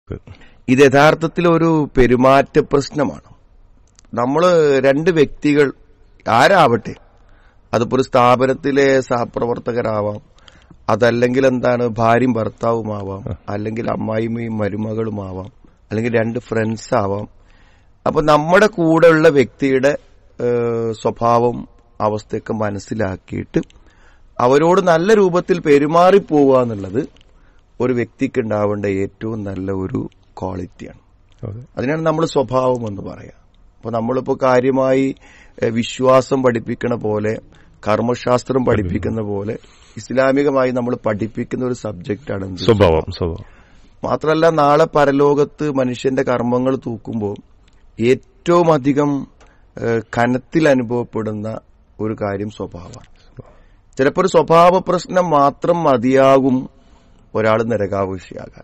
ഇത് യഥാർത്ഥത്തിൽ ഒരു പെരുമാറ്റ പ്രശ്നമാണ് നമ്മൾ രണ്ട് വ്യക്തികൾ ആരാവട്ടെ അതിപ്പോ ഒരു സ്ഥാപനത്തിലെ സഹപ്രവർത്തകരാവാം അതല്ലെങ്കിൽ എന്താണ് ഭാര്യയും ഭർത്താവുമാവാം അല്ലെങ്കിൽ അമ്മായിമ്മയും മരുമകളുമാവാം അല്ലെങ്കിൽ രണ്ട് ഫ്രണ്ട്സ് ആവാം അപ്പൊ നമ്മുടെ കൂടെയുള്ള വ്യക്തിയുടെ ഏഹ്, സ്വഭാവം അവസ്ഥയൊക്കെ മനസ്സിലാക്കിയിട്ട് അവരോട് നല്ല രൂപത്തിൽ പെരുമാറിപ്പോവുക എന്നുള്ളത് ഒരു വ്യക്തിക്ക് ഉണ്ടാവേണ്ട ഏറ്റവും നല്ല ഒരു ക്വാളിറ്റിയാണ് അതെ. അതിനാണ് നമ്മൾ സ്വഭാവം എന്ന് പറയാം അപ്പൊ നമ്മളിപ്പോ കാര്യമായി എഹ്, വിശ്വാസം പഠിപ്പിക്കണ പോലെ കർമ്മശാസ്ത്രം പഠിപ്പിക്കുന്ന പോലെ ഇസ്ലാമികമായി നമ്മൾ പഠിപ്പിക്കുന്ന ഒരു സബ്ജക്റ്റാണ് എന്ത് സ്വഭാവം സ്വഭാവം മാത്രമല്ല നാളെ പരലോകത്ത് മനുഷ്യന്റെ കർമ്മങ്ങൾ തൂക്കുമ്പോൾ ഏറ്റവും അധികം ഏഹ്, കനത്തിൽ അനുഭവപ്പെടുന്ന ഒരു കാര്യം സ്വഭാവമാണ് ചിലപ്പോൾ ഒരു സ്വഭാവ പ്രശ്നം മാത്രം മതിയാകും ഒരാൾ നരകാവശ്യാകാൻ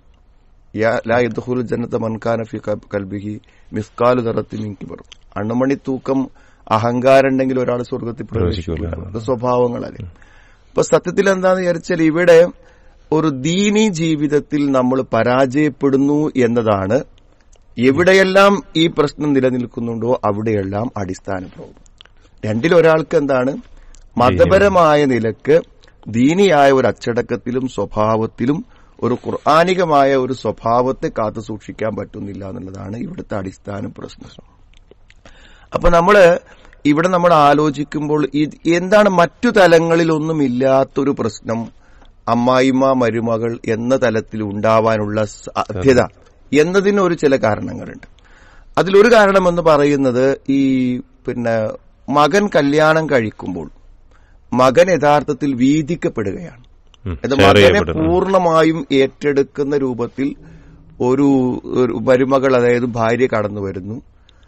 ലാ യദ്ഖുലു ജന്നത മൻ കാന ഫി കബ്- കൽബിഹി മിസ്കാലു ദറത്തിൻ മിൻ കിബർ അണുമണി തൂക്കം അഹങ്കാരം ഉണ്ടെങ്കിൽ ഒരാൾ സ്വർഗത്തിൽ പ്രവേശിക്കില്ല പ്രവേശിക്കില്ല. അത് സ്വഭാവങ്ങളല്ലേ അപ്പൊ സത്യത്തിൽ എന്താന്ന് വിചാരിച്ചാൽ ഇവിടെ ഒരു ദീനി ജീവിതത്തിൽ നമ്മൾ പരാജയപ്പെടുന്നു എന്നതാണ് എവിടെയെല്ലാം ഈ പ്രശ്നം നിലനിൽക്കുന്നുണ്ടോ അവിടെയെല്ലാം അടിസ്ഥാന പ്രോബ്ലം രണ്ടിലൊരാൾക്ക് എന്താണ് മതപരമായ നിലക്ക് ദീനിയായ ഒരു അച്ചടക്കത്തിലും സ്വഭാവത്തിലും ഒരു ഖുർആാനികമായ ഒരു സ്വഭാവത്തെ കാത്തു സൂക്ഷിക്കാൻ പറ്റുന്നില്ല എന്നുള്ളതാണ് ഇവിടുത്തെ അടിസ്ഥാന പ്രശ്നം അപ്പൊ നമ്മള് ഇവിടെ നമ്മൾ ആലോചിക്കുമ്പോൾ ഇത് എന്താണ് മറ്റു തലങ്ങളിലൊന്നും ഇല്ലാത്തൊരു പ്രശ്നം അമ്മായിമ്മ മരുമകൾ എന്ന തലത്തിൽ ഉണ്ടാവാനുള്ള സാധ്യത എന്നതിന് ഒരു ചില കാരണങ്ങളുണ്ട് അതിലൊരു കാരണം എന്ന് പറയുന്നത് ഈ പിന്നെ മകൻ കല്യാണം കഴിക്കുമ്പോൾ മകൻ യഥാർത്ഥത്തിൽ വീതിക്കപ്പെടുകയാണ് ഉം. ഇത് Share മകനെ ചെയ്യപ്പെടുന്നു. പൂർണ്ണമായും ഏറ്റെടുക്കുന്ന രൂപത്തിൽ ഒരു ഒരു മരുമകൾ അതായത് ഭാര്യ കടന്നു വരുന്നു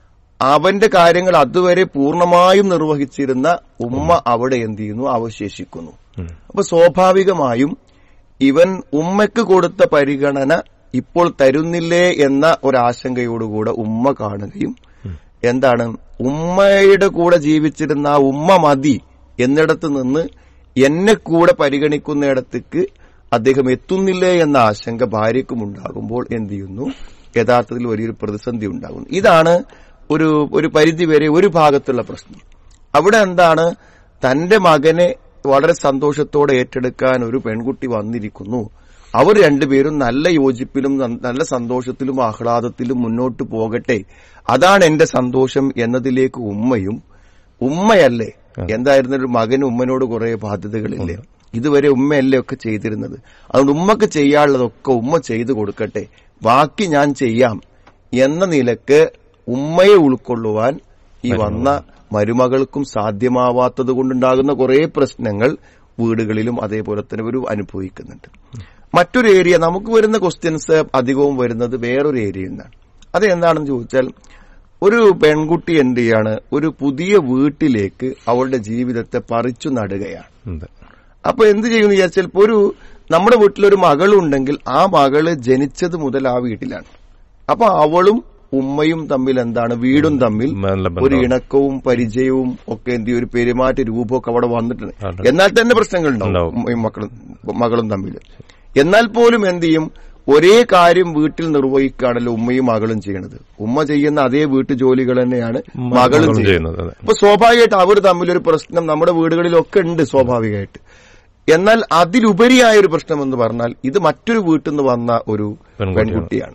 അവന്റെ കാര്യങ്ങൾ അതുവരെ പൂർണ്ണമായും നിർവഹിച്ചിരുന്ന ഉമ്മ അവിടെ എന്ത് ചെയ്യുന്നു അവശേഷിക്കുന്നു ഉം. അപ്പൊ സ്വാഭാവികമായും ഇവൻ ഉമ്മയ്ക്ക് കൊടുത്ത പരിഗണന ഇപ്പോൾ തരുന്നില്ലേ എന്ന ഒരാശങ്കയോടുകൂടെ ഉമ്മ കാണുകയും എന്താണ് ഉമ്മയുടെ കൂടെ ജീവിച്ചിരുന്ന ആ ഉമ്മ മതി എന്നിടത്ത് നിന്ന് എന്നെ കൂടെ പരിഗണിക്കുന്നിടത്തേക്ക് അദ്ദേഹം എത്തുന്നില്ലേ എന്ന ആശങ്ക ഭാര്യയ്ക്കും ഉണ്ടാകുമ്പോൾ എന്ത് ചെയ്യുന്നു യഥാർത്ഥത്തിൽ വലിയൊരു പ്രതിസന്ധി ഉണ്ടാകുന്നു ഇതാണ് ഒരു ഒരു പരിധിവരെ ഒരു ഭാഗത്തുള്ള പ്രശ്നം അവിടെ എന്താണ് തന്റെ മകനെ വളരെ സന്തോഷത്തോടെ ഏറ്റെടുക്കാൻ ഒരു പെൺകുട്ടി വന്നിരിക്കുന്നു അവർ രണ്ടുപേരും നല്ല യോജിപ്പിലും ന- നല്ല സന്തോഷത്തിലും ആഹ്ലാദത്തിലും മുന്നോട്ട് പോകട്ടെ അതാണ് എന്റെ സന്തോഷം എന്നതിലേക്ക് ഉമ്മയും ഉമ്മയല്ലേ എന്തായിരുന്നു ഒരു മകന് ഉമ്മനോട് കുറെ ബാധ്യതകളില്ലേ ഇതുവരെ ഉമ്മയല്ലേ ഒക്കെ ചെയ്തിരുന്നത് അതുകൊണ്ട് ഉമ്മക്ക് ചെയ്യാനുള്ളതൊക്കെ ഉമ്മ ചെയ്തു കൊടുക്കട്ടെ ബാക്കി ഞാൻ ചെയ്യാം എന്ന നിലക്ക് ഉമ്മയെ ഉൾക്കൊള്ളുവാൻ ഈ വന്ന മരുമകൾക്കും സാധ്യമാവാത്തത് കൊണ്ടുണ്ടാകുന്ന കുറെ പ്രശ്നങ്ങൾ വീടുകളിലും അതേപോലെ തന്നെ ഒരു അനുഭവിക്കുന്നുണ്ട് മറ്റൊരു ഏരിയ നമുക്ക് വരുന്ന ക്വസ്റ്റ്യൻസ് അധികവും വരുന്നത് വേറൊരു ഏരിയയിൽ നിന്നാണ് അത് എന്താണെന്ന് ചോദിച്ചാൽ ഒരു പെൺകുട്ടി എന്ത് ചെയ്യാണ് ഒരു പുതിയ വീട്ടിലേക്ക് അവളുടെ ജീവിതത്തെ പറിച്ചു നടുകയാണ് ഉണ്ട്. അപ്പൊ എന്ത് ചെയ്യുമെന്ന് വിചാരിച്ചാൽ ഇപ്പൊ ഒരു നമ്മുടെ വീട്ടിലൊരു മകളുണ്ടെങ്കിൽ ആ മകള് ജനിച്ചത് മുതൽ ആ വീട്ടിലാണ് അപ്പൊ അവളും ഉമ്മയും തമ്മിൽ എന്താണ് വീടും തമ്മിൽ നല്ല ബന്ധം. ഒരു ഇണക്കവും പരിചയവും ഒക്കെ എന്ത് ചെയ്യും, ഒരു പെരുമാറ്റ രൂപമൊക്കെ അവിടെ വന്നിട്ടുണ്ട് ഉണ്ട്. എന്നാൽ തന്നെ പ്രശ്നങ്ങൾ ഉണ്ടാവും ഉണ്ടാവും. ഉമ്മയും മക്കളും മകളും തമ്മിൽ എന്നാൽ പോലും എന്ത് ചെയ്യും ഒരേ കാര്യം വീട്ടിൽ നിർവഹിക്കുകയാണല്ലോ ഉമ്മയും മകളും ചെയ്യണത് ഉമ്മ ചെയ്യുന്ന അതേ വീട്ടു ജോലികൾ തന്നെയാണ് മകളും മകളും ചെയ്യുന്നത് ചെയ്യുന്നത് അതെ അപ്പൊ സ്വാഭാവികമായിട്ട് അവർ തമ്മിലൊരു പ്രശ്നം നമ്മുടെ വീടുകളിലൊക്കെ ഉണ്ട് സ്വാഭാവികമായിട്ട് എന്നാൽ അതിലുപരിയായ ഒരു പ്രശ്നം എന്ന് പറഞ്ഞാൽ ഇത് മറ്റൊരു വീട്ടിൽ നിന്ന് വന്ന ഒരു പെൺകുട്ടിയാണ്. പെൺകുട്ടിയാണ്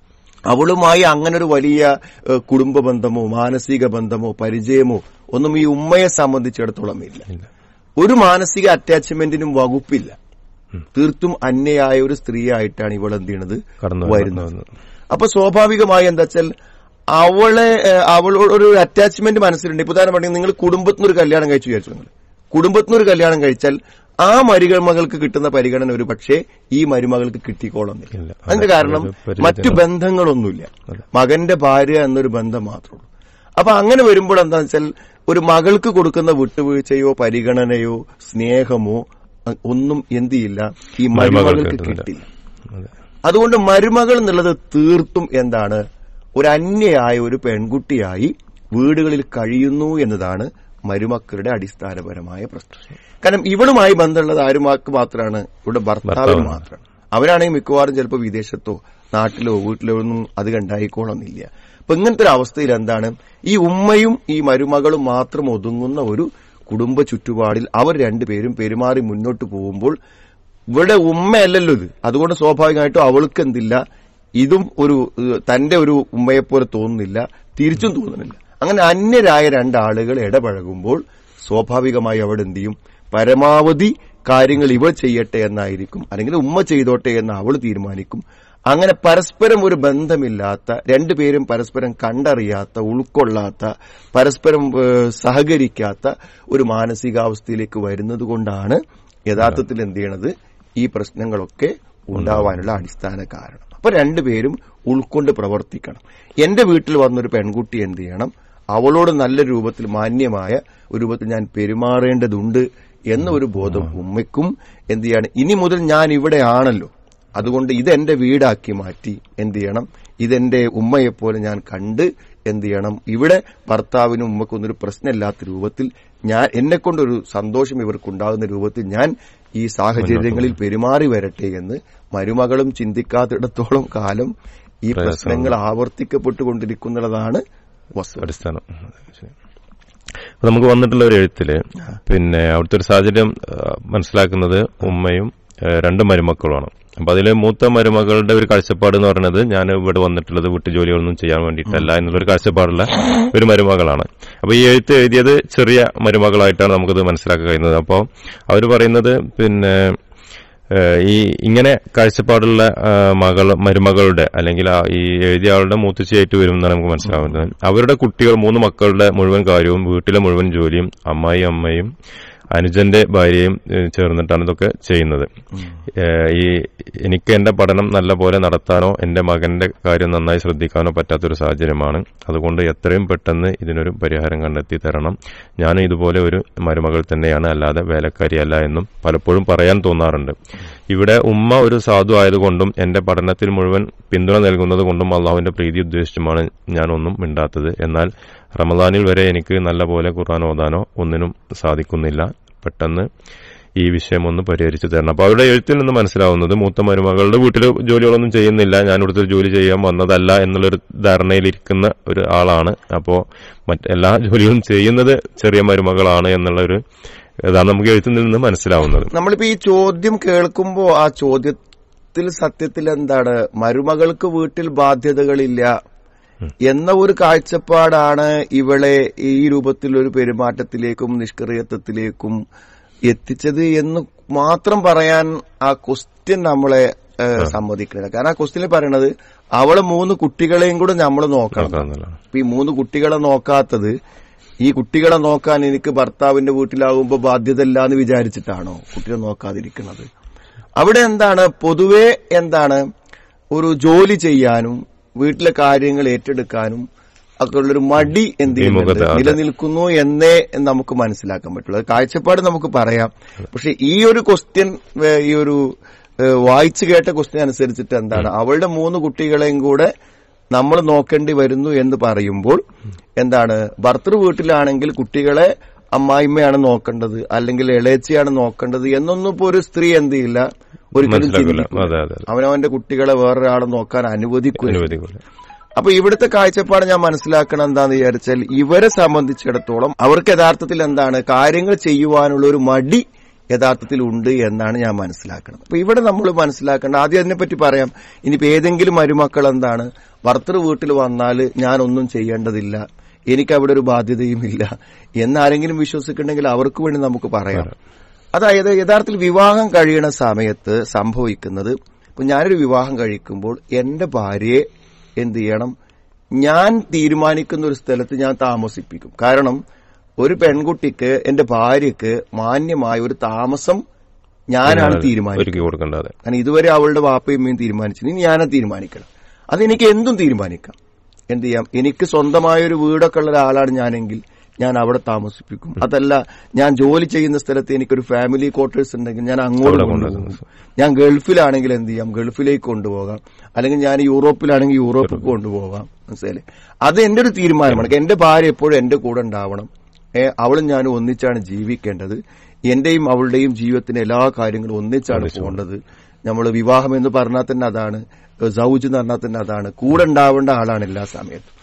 അവളുമായി അങ്ങനെ ഒരു വലിയ ഏഹ്, കുടുംബ ബന്ധമോ മാനസിക ബന്ധമോ പരിചയമോ ഒന്നും ഈ ഉമ്മയെ സംബന്ധിച്ചിടത്തോളം ഇല്ല ഇല്ല. ഒരു മാനസിക അറ്റാച്ച്മെന്റിനും വകുപ്പില്ല തീർത്തും അന്യയായ ഒരു സ്ത്രീയായിട്ടാണ് ഇവൾ എന്ത് ചെയ്യണത് കടന്നു വരുന്നത് വരുന്നത്. അപ്പൊ സ്വാഭാവികമായി എന്താ വെച്ചാൽ അവളെ ഏഹ്, അവളോട് ഒരു അറ്റാച്ച്മെന്റ് മനസ്സിലുണ്ട് ഇപ്പൊ ഉദാഹരണം പറഞ്ഞാൽ നിങ്ങൾ കുടുംബത്തിന് ഒരു കല്യാണം കഴിച്ചു വിചാരിച്ചു നിങ്ങൾ കുടുംബത്തിന് ഒരു കല്യാണം കഴിച്ചാൽ ആ മരുമകൾക്ക് കിട്ടുന്ന പരിഗണന ഒരു പക്ഷേ ഈ മരുമകൾക്ക് കിട്ടിക്കോളുന്നില്ല ഇല്ല. അതിന്റെ കാരണം ഒരു പരിചയം. മറ്റു ബന്ധങ്ങളൊന്നുമില്ല അതെ. മകന്റെ ഭാര്യ എന്നൊരു ബന്ധം മാത്രമേ ഉള്ളൂ അപ്പൊ അങ്ങനെ വരുമ്പോൾ എന്താണെന്ന് വെച്ചാൽ ഒരു മകൾക്ക് കൊടുക്കുന്ന വിട്ടുവീഴ്ചയോ പരിഗണനയോ സ്നേഹമോ അ- ഒന്നും എന്ത് ചെയ്യില്ല ഈ മരുമകൾക്ക് മരുമകൾക്ക് കിട്ടുന്നില്ല. കിട്ടില്ല അതെ. അതുകൊണ്ട് മരുമകൾ എന്നുള്ളത് തീർത്തും എന്താണ് ഒരു അന്യയായ ഒരു പെൺകുട്ടിയായി വീടുകളിൽ കഴിയുന്നു എന്നതാണ് മരുമക്കളുടെ അടിസ്ഥാനപരമായ പ്രശ്നം കാരണം ഇവളുമായി ബന്ധമുള്ളത് ആരുമാക്ക് മാത്രമാണ് ഇവിടെ ഭർത്താവിന് ഭർത്താവിന്. മാത്രമാണ് അവരാണെങ്കിൽ മിക്കവാറും ചിലപ്പോൾ വിദേശത്തോ നാട്ടിലോ വീട്ടിലോ ഒന്നും അധികം ഉണ്ടായിക്കോളന്നില്ല അപ്പൊ ഇങ്ങനത്തെ ഒരു അവസ്ഥയിൽ എന്താണ് ഈ ഉമ്മയും ഈ മരുമകളും മാത്രം ഒതുങ്ങുന്ന ഒരു കുടുംബ ചുറ്റുപാടിൽ അവർ രണ്ടുപേരും പെരുമാറി മുന്നോട്ട് പോകുമ്പോൾ ഇവിടെ ഉമ്മയല്ലല്ലോ ഇത് അതുകൊണ്ട് സ്വാഭാവികമായിട്ടും അവൾക്ക് എന്തില്ല ഇതും ഒരു ഏഹ്, തന്റെ ഒരു ഉമ്മയെപ്പോലെ തോന്നുന്നില്ല തിരിച്ചും തോന്നുന്നില്ല അങ്ങനെ അന്യരായ രണ്ടാളുകൾ ഇടപഴകുമ്പോൾ സ്വാഭാവികമായി അവിടെ എന്ത് ചെയ്യും പരമാവധി കാര്യങ്ങൾ ഇവൾ ചെയ്യട്ടെ എന്നായിരിക്കും അല്ലെങ്കിൽ ഉമ്മ ചെയ്തോട്ടെ എന്ന് അവൾ തീരുമാനിക്കും അങ്ങനെ പരസ്പരം ഒരു ബന്ധമില്ലാത്ത രണ്ടുപേരും പരസ്പരം കണ്ടറിയാത്ത ഉൾക്കൊള്ളാത്ത പരസ്പരം ഏഹ്, സഹകരിക്കാത്ത ഒരു മാനസികാവസ്ഥയിലേക്ക് വരുന്നത് കൊണ്ടാണ് യഥാർത്ഥത്തിൽ എന്ത് ചെയ്യണത് ഈ പ്രശ്നങ്ങളൊക്കെ ഉണ്ടാവാനുള്ള അടിസ്ഥാന കാരണം അപ്പൊ രണ്ടുപേരും ഉൾക്കൊണ്ട് പ്രവർത്തിക്കണം എന്റെ വീട്ടിൽ വന്നൊരു പെൺകുട്ടി എന്ത് ചെയ്യണം അവളോട് നല്ല രൂപത്തിൽ മാന്യമായ ഒരു രൂപത്തിൽ ഞാൻ പെരുമാറേണ്ടതുണ്ട് എന്ന ഒരു ബോധം ഉമ്മയ്ക്കും എന്ത് ചെയ്യണം ഇനി മുതൽ ഞാൻ ഇവിടെ ആണല്ലോ അതുകൊണ്ട് ഇതെന്റെ വീടാക്കി മാറ്റി എന്ത് ചെയ്യണം ഇതെന്റെ ഉമ്മയെപ്പോലെ ഞാൻ കണ്ട് എന്ത് ചെയ്യണം ഇവിടെ ഭർത്താവിനും ഉമ്മക്കൊന്നും ഒരു പ്രശ്നമില്ലാത്ത രൂപത്തിൽ ഞാൻ എന്നെ കൊണ്ടൊരു സന്തോഷം ഇവർക്കുണ്ടാകുന്ന രൂപത്തിൽ ഞാൻ ഈ സാഹചര്യങ്ങളിൽ പെരുമാറി വരട്ടെ എന്ന് മരുമകളും ചിന്തിക്കാത്തിടത്തോളം കാലം ഈ പ്രശ്നങ്ങൾ ആവർത്തിക്കപ്പെട്ടുകൊണ്ടിരിക്കുന്നതാണ് വസ്തുത അടിസ്ഥാനം ശരി. അപ്പൊ നമുക്ക് വന്നിട്ടുള്ള ഒരു എഴുത്തില് പിന്നെ അവിടുത്തെ ഒരു സാഹചര്യം ആ, മനസ്സിലാക്കുന്നത് ഉമ്മയും ആ, രണ്ട് മരുമക്കളുമാണ് അപ്പൊ അതില് മൂത്ത മരുമകളുടെ ഒരു കാഴ്ചപ്പാട് എന്ന് പറയുന്നത് ഞാൻ ഇവിടെ വന്നിട്ടുള്ളത് വീട്ടുജോലികളൊന്നും ചെയ്യാൻ വേണ്ടിയിട്ടല്ല എന്നുള്ളൊരു കാഴ്ചപ്പാടുള്ള ഒരു മരുമകളാണ് അപ്പൊ ഈ എഴുത്ത് എഴുതിയത് ചെറിയ മരുമകളായിട്ടാണ് നമുക്കത് മനസ്സിലാക്കാൻ കഴിയുന്നത് അപ്പോൾ അവർ പറയുന്നത് പിന്നെ ഏഹ് ഈ ഇങ്ങനെ കാഴ്ചപ്പാടുള്ള ആ, മകൾ മരുമകളുടെ അല്ലെങ്കിൽ ആ ഈ എഴുതിയ ആളുടെ മൂത്തച്ഛയായിട്ട് വരും എന്നാണ് നമുക്ക് മനസ്സിലാവുന്നത് അവരുടെ കുട്ടികൾ മൂന്ന് മക്കളുടെ മുഴുവൻ കാര്യവും വീട്ടിലെ മുഴുവൻ ജോലിയും അമ്മായി അമ്മയും അനുജന്റെ ഭാര്യയും ഏഹ് ചേർന്നിട്ടാണ് ഇതൊക്കെ ചെയ്യുന്നത് ഏഹ് ഈ എനിക്ക് എന്റെ പഠനം നല്ല പോലെ നടത്താനോ എന്റെ മകന്റെ കാര്യം നന്നായി ശ്രദ്ധിക്കാനോ പറ്റാത്തൊരു സാഹചര്യമാണ് അതുകൊണ്ട് എത്രയും പെട്ടെന്ന് ഇതിനൊരു പരിഹാരം കണ്ടെത്തി തരണം ഞാൻ ഇതുപോലെ ഒരു മരുമകൾ തന്നെയാണ് അല്ലാതെ വേലക്കാരിയല്ല എന്നും പലപ്പോഴും പറയാൻ തോന്നാറുണ്ട് ഇവിടെ ഉമ്മ ഒരു സാധു ആയതുകൊണ്ടും എന്റെ പഠനത്തിൽ മുഴുവൻ പിന്തുണ നൽകുന്നത് കൊണ്ടും അള്ളാഹുവിന്റെ പ്രീതി ഉദ്ദേശിച്ചുമാണ് ഞാനൊന്നും മിണ്ടാത്തത് എന്നാൽ റമദാനിൽ വരെ എനിക്ക് നല്ലപോലെ ഖുർആൻ ഓതാനോ ഒന്നിനും സാധിക്കുന്നില്ല പെട്ടെന്ന് ഈ വിഷയം ഒന്ന് പരിഹരിച്ചു തരണം അപ്പൊ അവരുടെ എഴുത്തിൽ നിന്ന് മനസ്സിലാവുന്നത് മൂത്ത മരുമകളുടെ വീട്ടിൽ ജോലികളൊന്നും ചെയ്യുന്നില്ല ഞാൻ ഇവിടുത്തെ ജോലി ചെയ്യാൻ വന്നതല്ല എന്നുള്ളൊരു ധാരണയിലിരിക്കുന്ന ഒരു ആളാണ് അപ്പോ മറ്റെല്ലാ ജോലികളും ചെയ്യുന്നത് ചെറിയ മരുമകളാണ് എന്നുള്ള ഒരു ഇതാണ് നമുക്ക് എഴുത്തിൽ നിന്ന് മനസ്സിലാവുന്നത് നമ്മളിപ്പോ ഈ ചോദ്യം കേൾക്കുമ്പോ ആ ചോദ്യത്തിൽ സത്യത്തിൽ എന്താണ് മരുമകൾക്ക് വീട്ടിൽ ബാധ്യതകളില്ല എന്ന ഒരു കാഴ്ചപ്പാടാണ് ഇവളെ ഈ രൂപത്തിൽ ഒരു പെരുമാറ്റത്തിലേക്കും നിഷ്ക്രിയത്വത്തിലേക്കും എത്തിച്ചത് എന്ന് മാത്രം പറയാൻ ആ ക്വസ്റ്റ്യൻ നമ്മളെ ഏഹ്, സമ്മതിക്കുന്നില്ല കാരണം ആ ക്വസ്റ്റ്യനിൽ പറയണത് അവളെ മൂന്ന് കുട്ടികളെയും കൂടെ നമ്മൾ നോക്കണം നോക്കാന്നുള്ളതാണ്. ഇപ്പൊ ഈ മൂന്ന് കുട്ടികളെ നോക്കാത്തത് ഈ കുട്ടികളെ നോക്കാൻ എനിക്ക് ഭർത്താവിന്റെ വീട്ടിലാകുമ്പോ ബാധ്യത ഇല്ല എന്ന് വിചാരിച്ചിട്ടാണോ കുട്ടികളെ നോക്കാതിരിക്കുന്നത് അവിടെ എന്താണ് പൊതുവെ എന്താണ് ഒരു ജോലി ചെയ്യാനും വീട്ടിലെ കാര്യങ്ങൾ ഏറ്റെടുക്കാനും ഒക്കെ ഉള്ളൊരു മടി എന്ത് ചെയ്യുന്നുണ്ട് വിമുഖത, അതെ. നിലനിൽക്കുന്നു എന്നേ നമുക്ക് മനസ്സിലാക്കാൻ പറ്റുള്ളൂ അത് കാഴ്ചപ്പാട് നമുക്ക് പറയാം പക്ഷെ ഈ ഒരു ക്വസ്റ്റ്യൻ ഈ ഒരു ഏഹ്, വായിച്ചു കേട്ട ക്വസ്റ്റ്യൻ അനുസരിച്ചിട്ട് എന്താണ് അവളുടെ മൂന്ന് കുട്ടികളെയും കൂടെ നമ്മൾ നോക്കേണ്ടി വരുന്നു എന്ന് പറയുമ്പോൾ എന്താണ് ഭർത്തൃ വീട്ടിലാണെങ്കിൽ കുട്ടികളെ അമ്മായിമ്മയാണ് നോക്കേണ്ടത് അല്ലെങ്കിൽ ഇളയച്ചിയാണ് നോക്കേണ്ടത് എന്നൊന്നും ഇപ്പോ ഒരു സ്ത്രീ എന്ത് ചെയ്യില്ല ഒരിക്കലും മനസ്സിലാക്കില്ല ചിന്തിക്കില്ല. അതെ അതെ അതെ അവനവന്റെ കുട്ടികളെ വേറൊരാളെ നോക്കാൻ അനുവദിക്കില്ല അനുവദിക്കില്ല അപ്പൊ ഇവിടുത്തെ കാഴ്ചപ്പാട് ഞാൻ മനസ്സിലാക്കണം എന്താന്ന് വിചാരിച്ചാൽ ഇവരെ സംബന്ധിച്ചിടത്തോളം അവർക്ക് യഥാർത്ഥത്തിൽ എന്താണ് കാര്യങ്ങൾ ചെയ്യുവാനുള്ള ഒരു മടി യഥാർത്ഥത്തിൽ ഉണ്ട് എന്നാണ് ഞാൻ മനസ്സിലാക്കുന്നത് അപ്പൊ ഇവിടെ നമ്മൾ മനസ്സിലാക്കേണ്ട ആദ്യം അതിനെപ്പറ്റി പറയാം ഇനിയിപ്പോ ഏതെങ്കിലും മരുമക്കൾ എന്താണ് ഭർത്തൃ വീട്ടിൽ വന്നാൽ ഞാൻ ഒന്നും ചെയ്യേണ്ടതില്ല എനിക്ക് അവിടെ ഒരു ബാധ്യതയും ഇല്ല എന്നാരെങ്കിലും വിശ്വസിക്കുന്നുണ്ടെങ്കിൽ അവർക്ക് വേണ്ടി നമുക്ക് പറയാം അതായത് യഥാർത്ഥത്തിൽ വിവാഹം കഴിയണ സമയത്ത് സംഭവിക്കുന്നത് ഇപ്പൊ ഞാനൊരു വിവാഹം കഴിക്കുമ്പോൾ എന്റെ ഭാര്യയെ എന്ത് ചെയ്യണം ഞാൻ തീരുമാനിക്കുന്ന ഒരു സ്ഥലത്ത് ഞാൻ താമസിപ്പിക്കും കാരണം ഒരു പെൺകുട്ടിക്ക് എന്റെ ഭാര്യക്ക് മാന്യമായ ഒരു താമസം ഞാനാണ് തീരുമാനിക്കുന്നത് ഒരുക്കി കൊടുക്കേണ്ടത് കാരണം ഇതുവരെ അവളുടെ വാപ്പയും അമ്മയും തീരുമാനിച്ചു ഇനി ഞാനത് തീരുമാനിക്കണം അതെനിക്ക് എന്തും തീരുമാനിക്കാം എന്ത് ചെയ്യാം എനിക്ക് സ്വന്തമായ ഒരു വീടൊക്കെ ഉള്ള ഒരാളാണ് ഞാനെങ്കിൽ ഞാൻ അവിടെ താമസിപ്പിക്കും അതല്ല ഞാൻ ജോലി ചെയ്യുന്ന സ്ഥലത്ത് എനിക്കൊരു ഫാമിലി ക്വാർട്ടേഴ്സ് ഉണ്ടെങ്കിൽ ഞാൻ അങ്ങോട്ട് അവിടെ കൊണ്ടുപോകും കൊണ്ടുപോകും. ഞാൻ ഗൾഫിലാണെങ്കിൽ എന്ത് ചെയ്യാം ഗൾഫിലേക്ക് കൊണ്ടുപോകാം അല്ലെങ്കിൽ ഞാൻ യൂറോപ്പിലാണെങ്കിൽ യൂറോപ്പിലേക്ക് കൊണ്ടുപോകാം മനസ്സിലായില്ലേ അത് എന്റെ ഒരു തീരുമാനമാണ് എന്റെ ഭാര്യ എപ്പോഴും എന്റെ കൂടെ ഉണ്ടാവണം ഏ, അവളും ഞാനും ഒന്നിച്ചാണ് ജീവിക്കേണ്ടത് എന്റെയും അവളുടെയും ജീവിതത്തിന്റെ എല്ലാ കാര്യങ്ങളും ഒന്നിച്ചാണ് പോകേണ്ടത് നമ്മൾ വിവാഹം എന്ന് പറഞ്ഞാൽ തന്നെ അതാണ് സൗജ് എന്ന് പറഞ്ഞാൽ തന്നെ അതാണ് കൂടെ ഉണ്ടാവേണ്ട ആളാണ് എല്ലാ സമയത്തും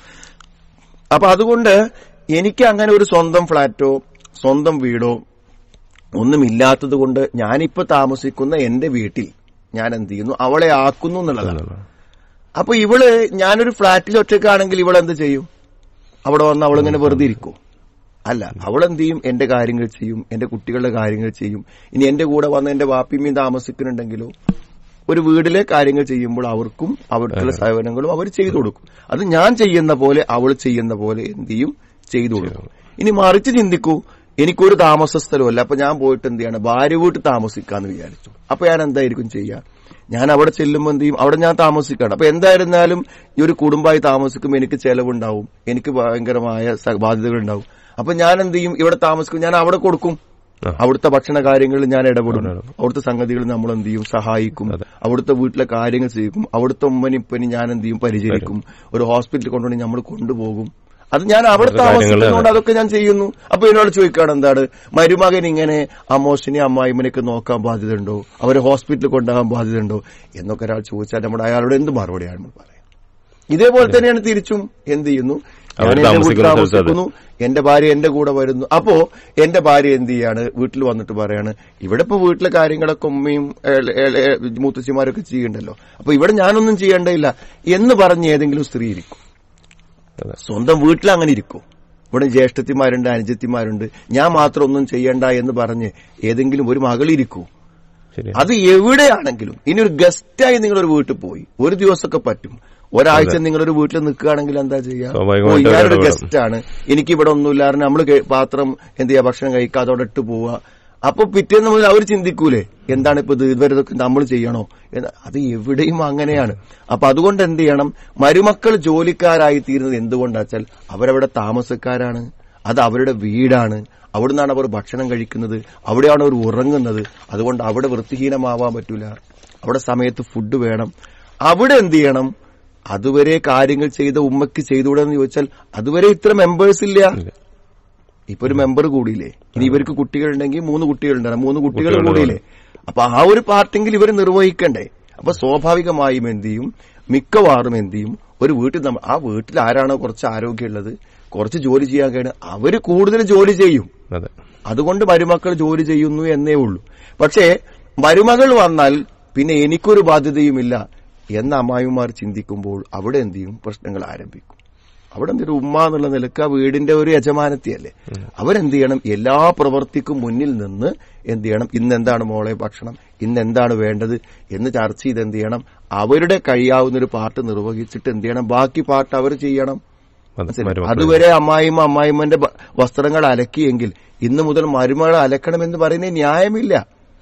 അപ്പൊ അതുകൊണ്ട് എനിക്ക് അങ്ങനെ ഒരു സ്വന്തം ഫ്ളാറ്റോ സ്വന്തം വീടോ ഒന്നുമില്ലാത്തത് കൊണ്ട് ഞാനിപ്പോ താമസിക്കുന്ന എന്റെ വീട്ടിൽ ഞാൻ എന്ത് ചെയ്യുന്നു അവളെ ആക്കുന്നു എന്നുള്ളതാണ് അപ്പൊ ഇവള് ഞാനൊരു ഫ്ളാറ്റിൽ ഒറ്റയ്ക്കാണെങ്കിൽ ഇവൾ എന്ത് ചെയ്യും അവിടെ വന്ന് അവളിങ്ങനെ വെറുതെ ഇരിക്കും അല്ല അവളെന്ത് ചെയ്യും എന്റെ കാര്യങ്ങൾ ചെയ്യും എന്റെ കുട്ടികളുടെ കാര്യങ്ങൾ ചെയ്യും ഇനി എന്റെ കൂടെ വന്ന് എന്റെ വാപ്പിമ്മയും താമസിക്കുന്നുണ്ടെങ്കിലോ ഒരു വീട്ടിലെ കാര്യങ്ങൾ ചെയ്യുമ്പോൾ അവർക്കും അവർക്കുള്ള സേവനങ്ങളും അവർ ചെയ്തു കൊടുക്കും അത് ഞാൻ ചെയ്യുന്ന പോലെ അവൾ ചെയ്യുന്ന പോലെ എന്ത് ചെയ്യും ചെയ്തു കൊടുക്കും ഇനി മറിച്ച് ചിന്തിക്കൂ എനിക്കൊരു താമസ സ്ഥലമല്ല അപ്പൊ ഞാൻ പോയിട്ട് എന്ത് ചെയ്യണം ഭാര്യ വീട്ടിൽ താമസിക്കാന്ന് വിചാരിച്ചു അപ്പൊ ഞാൻ എന്തായിരിക്കും ചെയ്യുക ഞാൻ അവിടെ ചെല്ലുമ്പോൾ എന്ത് ചെയ്യും അവിടെ ഞാൻ താമസിക്കണം അപ്പൊ എന്തായിരുന്നാലും ഈ ഒരു കുടുംബമായി താമസിക്കുമ്പോൾ എനിക്ക് ചെലവുണ്ടാവും എനിക്ക് ഭയങ്കരമായ സ- ബാധ്യതകളുണ്ടാവും അപ്പൊ ഞാൻ എന്ത് ചെയ്യും ഇവിടെ താമസിക്കും ഞാൻ അവിടെ കൊടുക്കും ആ. അവിടുത്തെ ഭക്ഷണ കാര്യങ്ങളിൽ ഞാൻ ഇടപെടും അവിടുത്തെ സംഗതികൾ നമ്മൾ എന്ത് ചെയ്യും സഹായിക്കും അവിടുത്തെ വീട്ടിലെ കാര്യങ്ങൾ ചെയ്യും അവിടുത്തെ ഉമ്മനിപ്പനി ഞാൻ എന്ത് ചെയ്യും പരിചരിക്കും ഒരു ഹോസ്പിറ്റലിൽ കൊണ്ടുപോയി നമ്മൾ കൊണ്ടുപോകും അത് ഞാൻ അവിടെ അവിടുത്തെ കാര്യങ്ങള് താമസിക്കുന്നതുകൊണ്ട് അതൊക്കെ ഞാൻ ചെയ്യുന്നു അപ്പൊ എന്നോട് ചോദിക്കുകയാണ് എന്താണ് മരുമകൻ ഇങ്ങനെ അമ്മോശിനെ അമ്മായിമ്മനെയൊക്കെ നോക്കാൻ ബാധ്യതയുണ്ടോ അവരെ ഹോസ്പിറ്റലിൽ കൊണ്ടുപോകാൻ ബാധ്യതയുണ്ടോ എന്നൊക്കെ ഒരാൾ ചോദിച്ചാൽ നമ്മുടെ അയാളോട് എന്ത് മറുപടിയാണ് നമ്മൾ പറയാം ഇതേപോലെ തന്നെയാണ് തിരിച്ചും എന്ത് ചെയ്യുന്നു ഞാൻ അവര് എന്റെ വീട്ടിൽ താമസിക്കുന്ന സ്ഥലത്ത് താമസിക്കുന്നു എന്റെ ഭാര്യ എന്റെ കൂടെ വരുന്നു അപ്പോ എന്റെ ഭാര്യ എന്ത് ചെയ്യാണ് വീട്ടിൽ വന്നിട്ട് പറയാണ് ഇവിടെ ഇപ്പൊ വീട്ടിലെ കാര്യങ്ങളൊക്കെ ഉമ്മയും ഏ- ഏ- ഏ- മൂത്തച്ഛിമാരൊക്കെ ചെയ്യണ്ടല്ലോ അപ്പൊ ഇവിടെ ഞാനൊന്നും ചെയ്യേണ്ടയില്ല എന്ന് പറഞ്ഞ് ഏതെങ്കിലും സ്ത്രീ ഇരിക്കും അതെ. സ്വന്തം വീട്ടിൽ അങ്ങനെ ഇരിക്കും ഇവിടെ ജ്യേഷ്ഠത്തിമാരുണ്ട് അനുജത്തിമാരുണ്ട് ഞാൻ മാത്രം ഒന്നും ചെയ്യണ്ട എന്ന് പറഞ്ഞ് ഏതെങ്കിലും ഒരു മകളിരിക്കൂ ശരി അത് എവിടെയാണെങ്കിലും ഇനി ഒരു ഗസ്റ്റായി നിങ്ങൾ ഒരു വീട്ടിൽ പോയി ഒരു ദിവസമൊക്കെ പറ്റും ഒരാഴ്ച നിങ്ങളൊരു വീട്ടിൽ നിൽക്കുകയാണെങ്കിൽ എന്താ ചെയ്യാ സ്വാഭാവികമായിട്ടും ഓ, ഞാനൊരു ഇടപെടണം. ഗസ്റ്റ് ആണ് എനിക്ക് ഇവിടെ ഒന്നുമില്ലാതെ നമ്മൾ പാത്രം എന്ത് ചെയ്യാ ഭക്ഷണം കഴിക്കാതെ അവിടെ ഇട്ട് പോവുക അപ്പൊ പിറ്റേന്ന് മുതൽ അവർ ചിന്തിക്കൂലേ എന്താണ് ഇപ്പൊ ഇത് ഇതുവരെ ഇതൊക്കെ നമ്മൾ ചെയ്യണോ എന്ന് അത് എവിടെയും അങ്ങനെയാണ് അപ്പൊ അതുകൊണ്ട് എന്ത് ചെയ്യണം മരുമക്കൾ ജോലിക്കാരായി തീരുന്നത് എന്തുകൊണ്ടാച്ചാൽ അവരവിടെ താമസക്കാരാണ് അത് അവരുടെ വീടാണ് അവിടുന്നാണ് അവർ ഭക്ഷണം കഴിക്കുന്നത് അവിടെയാണ് അവർ ഉറങ്ങുന്നത് അതുകൊണ്ട് അവിടെ വൃത്തിഹീനമാവാൻ പറ്റൂല അവിടെ സമയത്ത് ഫുഡ് വേണം അവിടെ എന്ത് ചെയ്യണം അതുവരെ കാര്യങ്ങൾ ചെയ്ത ഉമ്മക്ക് ചെയ്തുകൂടെ എന്ന് ചോദിച്ചാൽ അതുവരെ ഇത്ര മെമ്പേഴ്സ് ഇല്ല ഇല്ല. ഇപ്പൊ ഒരു മെമ്പർ കൂടിയില്ലേ ഇനി ഇവർക്ക് കുട്ടികളുണ്ടെങ്കിൽ മൂന്ന് കുട്ടികളുണ്ടാകും മൂന്ന് കുട്ടികൾ കുട്ടികൾ കൂടിയില്ലേ അപ്പൊ ആ ഒരു പാർട്ടെങ്കിൽ ഇവർ നിർവഹിക്കണ്ടേ അപ്പൊ സ്വാഭാവികമായും എന്ത് ചെയ്യും മിക്കവാറും എന്ത് ചെയ്യും ഒരു വീട്ടിൽ നമ്മ ആ വീട്ടിൽ ആരാണോ കുറച്ച് ആരോഗ്യമുള്ളത് കുറച്ച് ജോലി ചെയ്യാൻ കഴിയുന്നത് അവര് കൂടുതൽ ജോലി ചെയ്യും അതെ അതുകൊണ്ട് മരുമക്കൾ ജോലി ചെയ്യുന്നു എന്നേ ഉള്ളൂ പക്ഷേ മരുമകൾ വന്നാൽ പിന്നെ എനിക്കൊരു ബാധ്യതയുമില്ല എന്ന് അമ്മായിമാർ ചിന്തിക്കുമ്പോൾ അവിടെ എന്ത് ചെയ്യും പ്രശ്നങ്ങൾ ആരംഭിക്കും അവിടെ എന്തൊരു ഉമ്മ എന്നുള്ള നിലക്ക് ആ വീടിന്റെ ഒരു യജമാനത്തിയല്ലേ അവരെന്ത് ചെയ്യണം എല്ലാ പ്രവർത്തിക്കും മുന്നിൽ നിന്ന് എന്ത് ചെയ്യണം ഇന്ന് എന്താണ് മോളെ ഭക്ഷണം ഇന്ന് എന്താണ് വേണ്ടത് എന്ന് ചർച്ച ചെയ്ത് എന്ത് ചെയ്യണം അവരുടെ കഴിയാവുന്ന ഒരു പാർട്ട് നിർവഹിച്ചിട്ട് എന്ത് ചെയ്യണം ബാക്കി പാർട്ട് അവർ ചെയ്യണം അതെ മനസ്സിലായോ? മരുമക്കൾ. അതുവരെ അമ്മായിമ്മ അമ്മായിമ്മന്റെ ബ- വസ്ത്രങ്ങൾ അലക്കിയെങ്കിൽ ഇന്ന് മുതൽ മരുമകൾ അലക്കണമെന്ന് പറയുന്നത് ന്യായമില്ല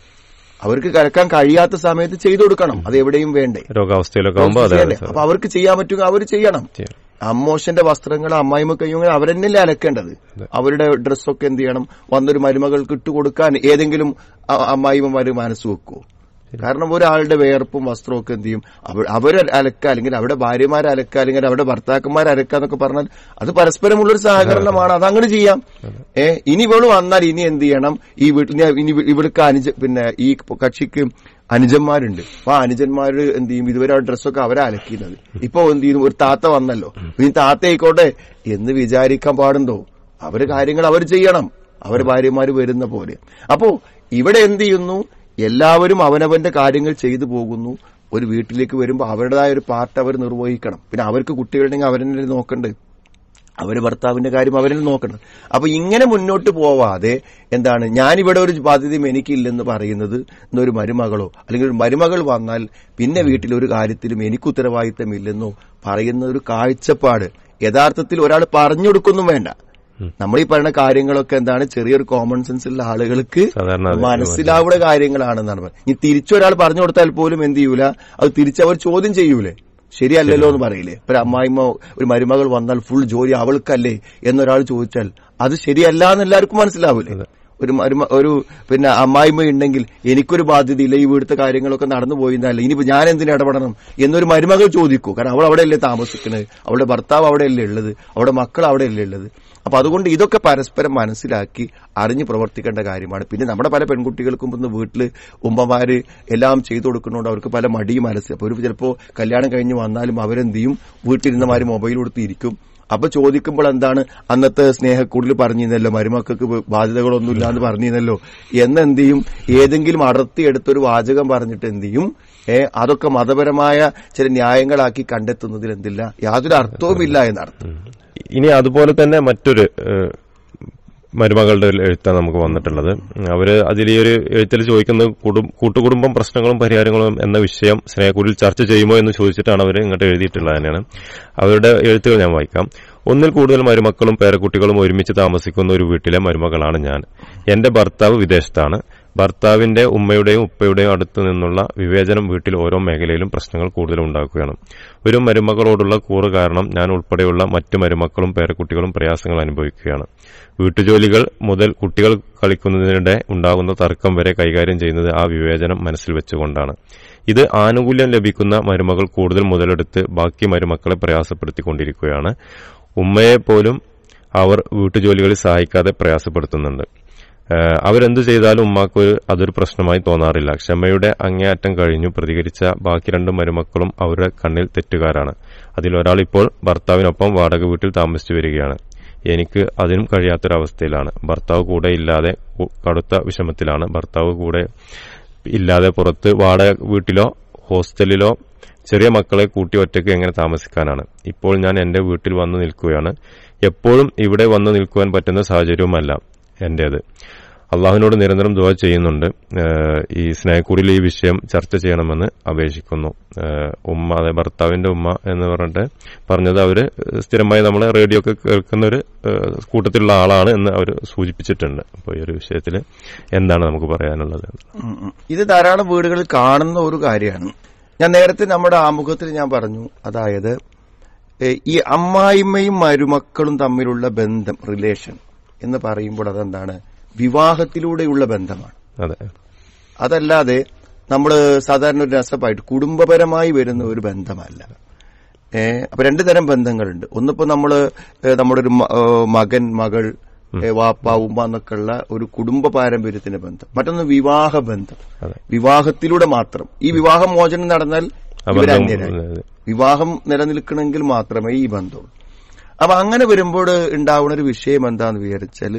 അവർക്ക് കലക്കാൻ കഴിയാത്ത സമയത്ത് ചെയ്തു കൊടുക്കണം അത് എവിടെയും വേണ്ടേ രോഗാവസ്ഥയിലൊക്കെ ആകുമ്പോ അതെ അതെ അപ്പൊ അവർക്ക് ചെയ്യാൻ പറ്റുക അവർ ചെയ്യണം ചെയ്യാം. അമ്മോശന്റെ വസ്ത്രങ്ങൾ അമ്മായിമ്മ കഴിയുമെങ്കിൽ അവരെന്നല്ലേ അലക്കേണ്ടത് അവരുടെ ഡ്രസ്സൊക്കെ എന്ത് ചെയ്യണം വന്നൊരു മരുമകൾക്ക് ഇട്ടുകൊടുക്കാൻ ഏതെങ്കിലും അ- അമ്മായിമ്മമാര് മനസ്സ് വെക്കുവോ കാരണം ഒരാളുടെ വേർപ്പും വസ്ത്രവും ഒക്കെ എന്ത് ചെയ്യും അവ- അവര് അലക്ക അല്ലെങ്കിൽ അവിടെ ഭാര്യമാർ അലക്ക അല്ലെങ്കിൽ അവിടെ ഭർത്താക്കന്മാർ അലക്ക എന്നൊക്കെ പറഞ്ഞാൽ അത് പരസ്പരമുള്ളൊരു സഹകരണമാണ് അത് അങ്ങനെ ചെയ്യാം ഏ ഇനി ഇവള് വന്നാൽ ഇനി എന്ത് ചെയ്യണം ഈ വീട്ടിൽ ഞാൻ- ഇനി ഇവൾക്ക് അനുജ പിന്നെ ഈ കക്ഷിക്ക് അനുജന്മാരുണ്ട് അപ്പൊ ആ അനുജന്മാര് എന്ത് ചെയ്യും ഇതുവരെ ആ ഡ്രസ്സൊക്കെ അവരെ അലക്കുന്നത് ഇപ്പൊ എന്ത് ചെയ്യും ഒരു താത്ത വന്നല്ലോ ഈ താത്ത ആയിക്കോട്ടെ എന്ന് വിചാരിക്കാൻ പാടുണ്ടോ അവര് കാര്യങ്ങൾ അവർ ചെയ്യണം അവര് ഭാര്യമാര് വരുന്ന പോലെ അപ്പോ ഇവിടെ എന്ത് ചെയ്യുന്നു എല്ലാവരും അവനവന്റെ കാര്യങ്ങൾ ചെയ്തു പോകുന്നു ഒരു വീട്ടിലേക്ക് വരുമ്പോൾ അവരുടേതായ ഒരു പാർട്ട് അവർ നിർവഹിക്കണം പിന്നെ അവർക്ക് കുട്ടികളുണ്ടെങ്കിൽ അവരെന്നെ നോക്കണ്ടേ അവര് ഭർത്താവിന്റെ കാര്യം അവരിൽ നോക്കണം അപ്പൊ ഇങ്ങനെ മുന്നോട്ട് പോവാതെ എന്താണ് ഞാനിവിടെ ഒരു ബാധ്യതയും എനിക്കില്ലെന്ന് പറയുന്നത് എന്നൊരു മരുമകളോ അല്ലെങ്കിൽ ഒരു മരുമകൾ വന്നാൽ പിന്നെ വീട്ടിൽ ഒരു കാര്യത്തിലും എനിക്ക് ഉത്തരവാദിത്തമില്ലെന്നോ പറയുന്ന ഒരു കാഴ്ചപ്പാട് യഥാർത്ഥത്തിൽ ഒരാൾ പറഞ്ഞു കൊടുക്കൊന്നും വേണ്ട നമ്മൾ ഈ പറയുന്ന കാര്യങ്ങളൊക്കെ എന്താണ് ചെറിയൊരു കോമൺ സെൻസ് ഉള്ള ആളുകൾക്ക് സാധാരണ അത് മനസ്സിലാവുന്ന കാര്യങ്ങളാണെന്നാണ് പറയുന്നത് ഇനി തിരിച്ചൊരാൾ പറഞ്ഞു കൊടുത്താൽ പോലും എന്ത് ചെയ്യൂല അത് തിരിച്ചവർ ചോദ്യം ചെയ്യൂലേ ശരിയല്ലല്ലോ എന്ന് പറയില്ലേ ഒരു അമ്മായിമ്മ ഒരു മരുമകൾ വന്നാൽ ഫുൾ ജോലി അവൾക്കല്ലേ എന്നൊരാൾ ചോദിച്ചാൽ അത് ശരിയല്ല എന്ന് എല്ലാവർക്കും മനസ്സിലാവൂലേ ഒരു മരുമ ഒരു പിന്നെ അമ്മായിമ്മ ഉണ്ടെങ്കിൽ എനിക്കൊരു ബാധ്യതയില്ല ഈ വീടുത്തെ കാര്യങ്ങളൊക്കെ നടന്നു പോയിരുന്നല്ല ഇനിയിപ്പോ ഞാൻ എന്തിനു ഇടപെടണം എന്നൊരു മരുമകൾ ചോദിക്കൂ കാരണം അവൾ അവിടെയല്ലേ താമസിക്കുന്നത് അവളുടെ ഭർത്താവ് അവിടെയല്ലേ ഉള്ളത് അവളുടെ മക്കൾ അവിടെയല്ലേ ഉള്ളത് അപ്പൊ അതുകൊണ്ട് ഇതൊക്കെ പരസ്പരം മനസ്സിലാക്കി അറിഞ്ഞ് പ്രവർത്തിക്കേണ്ട കാര്യമാണ് പിന്നെ നമ്മുടെ പല പെൺകുട്ടികൾക്കും ഇന്ന് വീട്ടില് ഉമ്മമാര് എല്ലാം ചെയ്തു കൊടുക്കുന്നതുകൊണ്ട് അവർക്ക് പല മടിയും മനസ്സിൽ അപ്പൊ ഒരു ചിലപ്പോ കല്യാണം കഴിഞ്ഞ് വന്നാലും അവരെന്ത് ചെയ്യും വീട്ടിലിരുന്നമാര് മൊബൈൽ കൊടുത്ത് ഇരിക്കും അപ്പൊ ചോദിക്കുമ്പോൾ എന്താണ് അന്നത്തെ സ്നേഹക്കൂടിൽ പറഞ്ഞിരുന്നല്ലോ മരുമക്കൾക്ക് ബാധ്യതകളൊന്നുമില്ല എന്ന് പറഞ്ഞിരുന്നല്ലോ എന്നെന്ത് ചെയ്യും ഏതെങ്കിലും അടർത്തിയെടുത്തൊരു വാചകം പറഞ്ഞിട്ട് എന്ത് ചെയ്യും ഏ അതൊക്കെ മതപരമായ ചില ന്യായങ്ങളാക്കി കണ്ടെത്തുന്നതിൽ എന്തില്ല യാതൊരു അർത്ഥവുമില്ല എന്നർത്ഥം ഇനി അതുപോലെ തന്നെ മറ്റൊരു ഏഹ്, മരുമകളുടെ ഒരു എഴുത്താണ് നമുക്ക് വന്നിട്ടുള്ളത് അവര് അതിൽ ഈ ഒരു എഴുത്തിൽ ചോദിക്കുന്നത് കുടും- കൂട്ടുകുടുംബം പ്രശ്നങ്ങളും പരിഹാരങ്ങളും എന്ന വിഷയം സ്നേഹക്കൂടിൽ ചർച്ച ചെയ്യുമോ എന്ന് ചോദിച്ചിട്ടാണ് അവർ ഇങ്ങോട്ട് എഴുതിയിട്ടുള്ളത് തന്നെയാണ് അവരുടെ എഴുത്തുകൾ ഞാൻ വായിക്കാം ഒന്നിൽ കൂടുതൽ മരുമക്കളും പേരക്കുട്ടികളും ഒരുമിച്ച് താമസിക്കുന്ന ഒരു വീട്ടിലെ മരുമകളാണ് ഞാൻ എന്റെ ഭർത്താവ് വിദേശത്താണ് ഭർത്താവിന്റെ ഉമ്മയുടെയും ഉപ്പയുടെയും അടുത്തു നിന്നുള്ള വിവേചനം വീട്ടിൽ ഓരോ മേഖലയിലും പ്രശ്നങ്ങൾ കൂടുതൽ ഉണ്ടാക്കുകയാണ് ഒരു മരുമകളോടുള്ള കൂറ് കാരണം ഞാൻ ഉൾപ്പെടെയുള്ള മറ്റു മരുമക്കളും പേരക്കുട്ടികളും പ്രയാസങ്ങൾ അനുഭവിക്കുകയാണ് വീട്ടുജോലികൾ മുതൽ കുട്ടികൾ കളിക്കുന്നതിനിടെ ഉണ്ടാകുന്ന തർക്കം വരെ കൈകാര്യം ചെയ്യുന്നത് ആ വിവേചനം മനസ്സിൽ വെച്ചുകൊണ്ടാണ് ഇത് ആനുകൂല്യം ലഭിക്കുന്ന മരുമകൾ കൂടുതൽ മുതലെടുത്ത് ബാക്കി മരുമക്കളെ പ്രയാസപ്പെടുത്തിക്കൊണ്ടിരിക്കുകയാണ് ഉമ്മയെ പോലും അവർ വീട്ടുജോലികളിൽ സഹായിക്കാതെ പ്രയാസപ്പെടുത്തുന്നുണ്ട് ഏഹ് അവരെന്തു ചെയ്താലും ഉമ്മാക്ക് ഒരു അതൊരു പ്രശ്നമായി തോന്നാറില്ല ക്ഷമയുടെ അങ്ങേയറ്റം കഴിഞ്ഞു പ്രതികരിച്ച ബാക്കി രണ്ട് മരുമക്കളും അവരുടെ കണ്ണിൽ തെറ്റുകാരാണ് അതിലൊരാൾ ഇപ്പോൾ ഭർത്താവിനൊപ്പം വാടക വീട്ടിൽ താമസിച്ചു വരികയാണ് എനിക്ക് അതിനും കഴിയാത്തൊരവസ്ഥയിലാണ് ഭർത്താവ് കൂടെ ഇല്ലാതെ കു- കടുത്ത വിഷമത്തിലാണ് ഭർത്താവ് കൂടെ ഇല്ലാതെ പുറത്ത് വാടക വീട്ടിലോ ഹോസ്റ്റലിലോ ചെറിയ മക്കളെ കൂട്ടി ഒറ്റയ്ക്ക് എങ്ങനെ താമസിക്കാനാണ് ഇപ്പോൾ ഞാൻ എന്റെ വീട്ടിൽ വന്നു നിൽക്കുകയാണ് എപ്പോഴും ഇവിടെ വന്നു നിൽക്കുവാൻ പറ്റുന്ന സാഹചര്യവുമല്ല എന്റേത് അള്ളാഹുവിനോട് നിരന്തരം ദുവ ചെയ്യുന്നുണ്ട് ഏഹ് ഈ സ്നേഹക്കൂടിൽ ഈ വിഷയം ചർച്ച ചെയ്യണമെന്ന് അപേക്ഷിക്കുന്നു ഏഹ് ഉമ്മ അതെ ഭർത്താവിന്റെ ഉമ്മ എന്ന് പറഞ്ഞിട്ട് പറഞ്ഞത് അവര് സ്ഥിരമായി നമ്മൾ റേഡിയോ ഒക്കെ കേൾക്കുന്ന ഒരു ഏഹ് കൂട്ടത്തിലുള്ള ആളാണ് എന്ന് അവർ സൂചിപ്പിച്ചിട്ടുണ്ട് അപ്പോൾ ഈ ഒരു വിഷയത്തിൽ എന്താണ് നമുക്ക് പറയാനുള്ളത് ഉം ഉം. ഇത് ധാരാളം വീടുകളിൽ കാണുന്ന ഒരു കാര്യമാണ് ഞാൻ നേരത്തെ നമ്മുടെ ആമുഖത്തിൽ ഞാൻ പറഞ്ഞു അതായത് ഏ, ഈ അമ്മായിമ്മയും മരുമക്കളും തമ്മിലുള്ള ബന്ധം റിലേഷൻ എന്ന് പറയുമ്പോൾ അതെന്താണ് വിവാഹത്തിലൂടെയുള്ള ബന്ധമാണ് അതെ അതല്ലാതെ നമ്മൾ സാധാരണ ഒരു രസമായിട്ട് കുടുംബപരമായി വരുന്ന ഒരു ബന്ധമല്ല ഏ അപ്പൊ രണ്ടു തരം ബന്ധങ്ങളുണ്ട് ഒന്നിപ്പോ നമ്മള് ഏ, നമ്മുടെ ഒരു മ- ഏ, മകൻ മകൾ ഏ, വാപ്പ ഉമ്മ എന്നൊക്കെ ഉള്ള ഒരു കുടുംബ പാരമ്പര്യത്തിന്റെ ബന്ധം മറ്റൊന്ന് വിവാഹ ബന്ധം അതെ വിവാഹത്തിലൂടെ മാത്രം ഈ വിവാഹ മോചനം നടന്നാൽ ആ ഇവര് ബന്ധം അന്യരായി അതെ. വിവാഹം നിലനിൽക്കണമെങ്കിൽ മാത്രമേ ഈ ബന്ധമുള്ളൂ അപ്പൊ അങ്ങനെ വരുമ്പോൾ ഉണ്ടാവുന്ന ഒരു വിഷയം എന്താന്ന് വിചാരിച്ചാൽ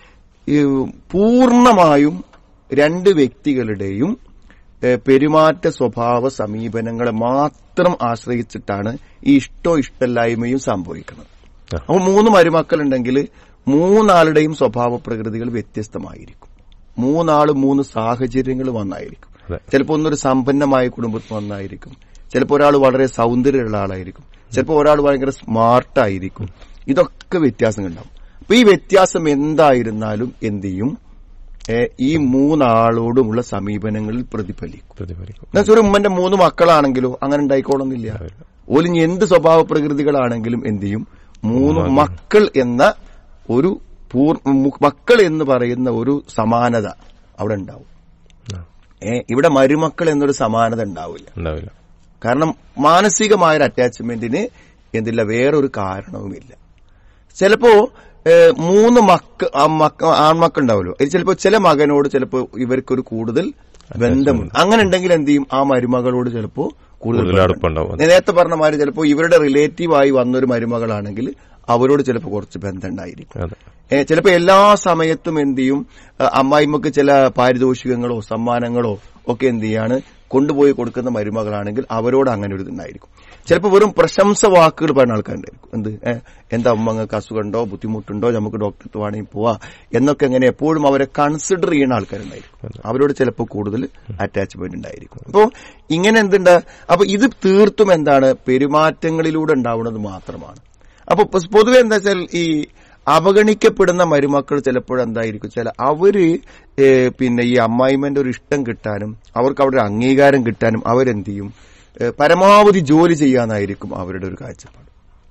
ഈ പൂർണ്ണമായും രണ്ട് വ്യക്തികളുടെയും ഏഹ്, പെരുമാറ്റ സ്വഭാവ സമീപനങ്ങളെ മാത്രം ആശ്രയിച്ചിട്ടാണ് ഈ ഇഷ്ടോ ഇഷ്ടമില്ലായ്മയും സംഭവിക്കുന്നത് ആ. അപ്പൊ മൂന്ന് മരുമക്കളുണ്ടെങ്കിൽ മൂന്നാളുടെയും സ്വഭാവ പ്രകൃതികൾ വ്യത്യസ്തമായിരിക്കും മൂന്നാള് മൂന്ന് സാഹചര്യങ്ങൾ വന്നായിരിക്കും അതെ ചിലപ്പോൾ ഒന്നൊരു സമ്പന്നമായ കുടുംബത്തിൽ വന്നായിരിക്കും ചിലപ്പോൾ ഒരാൾ വളരെ സൗന്ദര്യമുള്ള ആളായിരിക്കും ചിലപ്പോൾ ഒരാൾ ഭയങ്കര സ്മാർട്ടായിരിക്കും ഇതൊക്കെ വ്യത്യാസം ഉണ്ടാവും അപ്പൊ ഈ വ്യത്യാസം എന്തായിരുന്നാലും എന്ത് ചെയ്യും ഏ, ഈ മൂന്നാളോടുമുള്ള സമീപനങ്ങളിൽ പ്രതിഫലിക്കും പ്രതിഫലിക്കും എന്നുവെച്ചാൽ ഒരു ഉമ്മന്റെ മൂന്ന് മക്കളാണെങ്കിലോ അങ്ങനെ ഉണ്ടായിക്കോളന്നില്ല ഓലിഞ്ഞ് എന്ത് സ്വഭാവ പ്രകൃതികളാണെങ്കിലും എന്ത് ചെയ്യും മൂന്ന് മക്കൾ എന്ന ഒരു പൂർ മു- മക്കൾ എന്ന് പറയുന്ന ഒരു സമാനത അവിടെ ഉണ്ടാവും ആ, ഏ ഇവിടെ മരുമക്കൾ എന്നൊരു സമാനത ഉണ്ടാവില്ല ഉണ്ടാവില്ല കാരണം മാനസികമായ ഒരു അറ്റാച്ച്മെന്റിന് എന്തില്ല വേറൊരു കാരണവുമില്ല ചിലപ്പോ ഏ, മൂന്ന് മക്ക ആ മക്ക ആൺമക്കൾ ഉണ്ടാവുമല്ലോ ഇത് ചിലപ്പോ ചില മകനോട് ചിലപ്പോ ഇവർക്കൊരു കൂടുതൽ ബന്ധമുണ്ട് അങ്ങനെ ഉണ്ടെങ്കിൽ എന്ത് ചെയ്യും ആ മരുമകളോട് ചിലപ്പോ കൂടുതൽ കൂടുതൽ ബന്ധം അടുപ്പുണ്ടാവും ഞാൻ നേരത്തെ പറഞ്ഞ മാതിരി ചിലപ്പോ ഇവരുടെ റിലേറ്റീവായി വന്നൊരു മരുമകളാണെങ്കിൽ അവരോട് ചിലപ്പോൾ കുറച്ച് ബന്ധം ഉണ്ടായിരിക്കും അതെ ഏ, ചിലപ്പോ എല്ലാ സമയത്തും എന്ത് ചെയ്യും അ, അമ്മായിമ്മക്ക് ചില പാരിതോഷികങ്ങളോ സമ്മാനങ്ങളോ ഒക്കെ എന്ത് ചെയ്യാണ് കൊണ്ടുപോയി കൊടുക്കുന്ന മരുമകളാണെങ്കിൽ അവരോട് അങ്ങനെ ഒരു ഇതുണ്ടായിരിക്കും ചിലപ്പോൾ വെറും പ്രശംസ വാക്കുകൾ പറയുന്ന ആൾക്കാരുണ്ടായിരിക്കും എന്ത് ഏ, എന്താ അമ്മങ്ങൾക്ക് അസുഖമുണ്ടോ ബുദ്ധിമുട്ടുണ്ടോ നമുക്ക് ഡോക്ടർക്ക് വേണമെങ്കിൽ പോവാ എന്നൊക്കെ എങ്ങനെ എപ്പോഴും അവരെ കൺസിഡർ ചെയ്യുന്ന ആൾക്കാരുണ്ടായിരിക്കും അവരോട് ചിലപ്പോൾ കൂടുതൽ അറ്റാച്ച്മെന്റ് ഉണ്ടായിരിക്കും അപ്പോൾ ഇങ്ങനെ എന്തുണ്ട് അപ്പൊ ഇത് തീർത്തും എന്താണ് പെരുമാറ്റങ്ങളിലൂടെ ഉണ്ടാവുന്നത് മാത്രമാണ് അപ്പൊ പൊ- പൊതുവെ എന്താ വെച്ചാൽ ഈ അവഗണിക്കപ്പെടുന്ന മരുമക്കൾ ചിലപ്പോൾ എന്തായിരിക്കും ചില അവര് ഏ, പിന്നെ ഈ അമ്മായിമ്മന്റെ ഒരു ഇഷ്ടം കിട്ടാനും അവർക്ക് അവിടെ ഒരു അംഗീകാരം കിട്ടാനും അവരെന്ത് ചെയ്യും ഏ, പരമാവധി ജോലി ചെയ്യാനായിരിക്കും അവരുടെ ഒരു കാഴ്ചപ്പാട്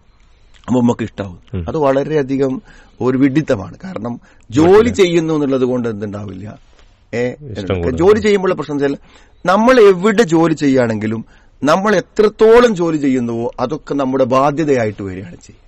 അപ്പൊ നമുക്ക് ഇഷ്ടാവും അത് വളരെയധികം ഒരു വിഡിത്തമാണ് കാരണം ജോലി ചെയ്യുന്നു എന്നുള്ളത് കൊണ്ട് എന്തുണ്ടാവില്ല ഏ ഇഷ്ടം കൂടും. ജോലി ചെയ്യുമ്പോൾ പ്രശ്നം വെച്ചാൽ നമ്മൾ എവിടെ ജോലി ചെയ്യുകയാണെങ്കിലും നമ്മൾ എത്രത്തോളം ജോലി ചെയ്യുന്നുവോ അതൊക്കെ നമ്മുടെ ബാധ്യതയായിട്ട് വരികയാണ് ചെയ്യുക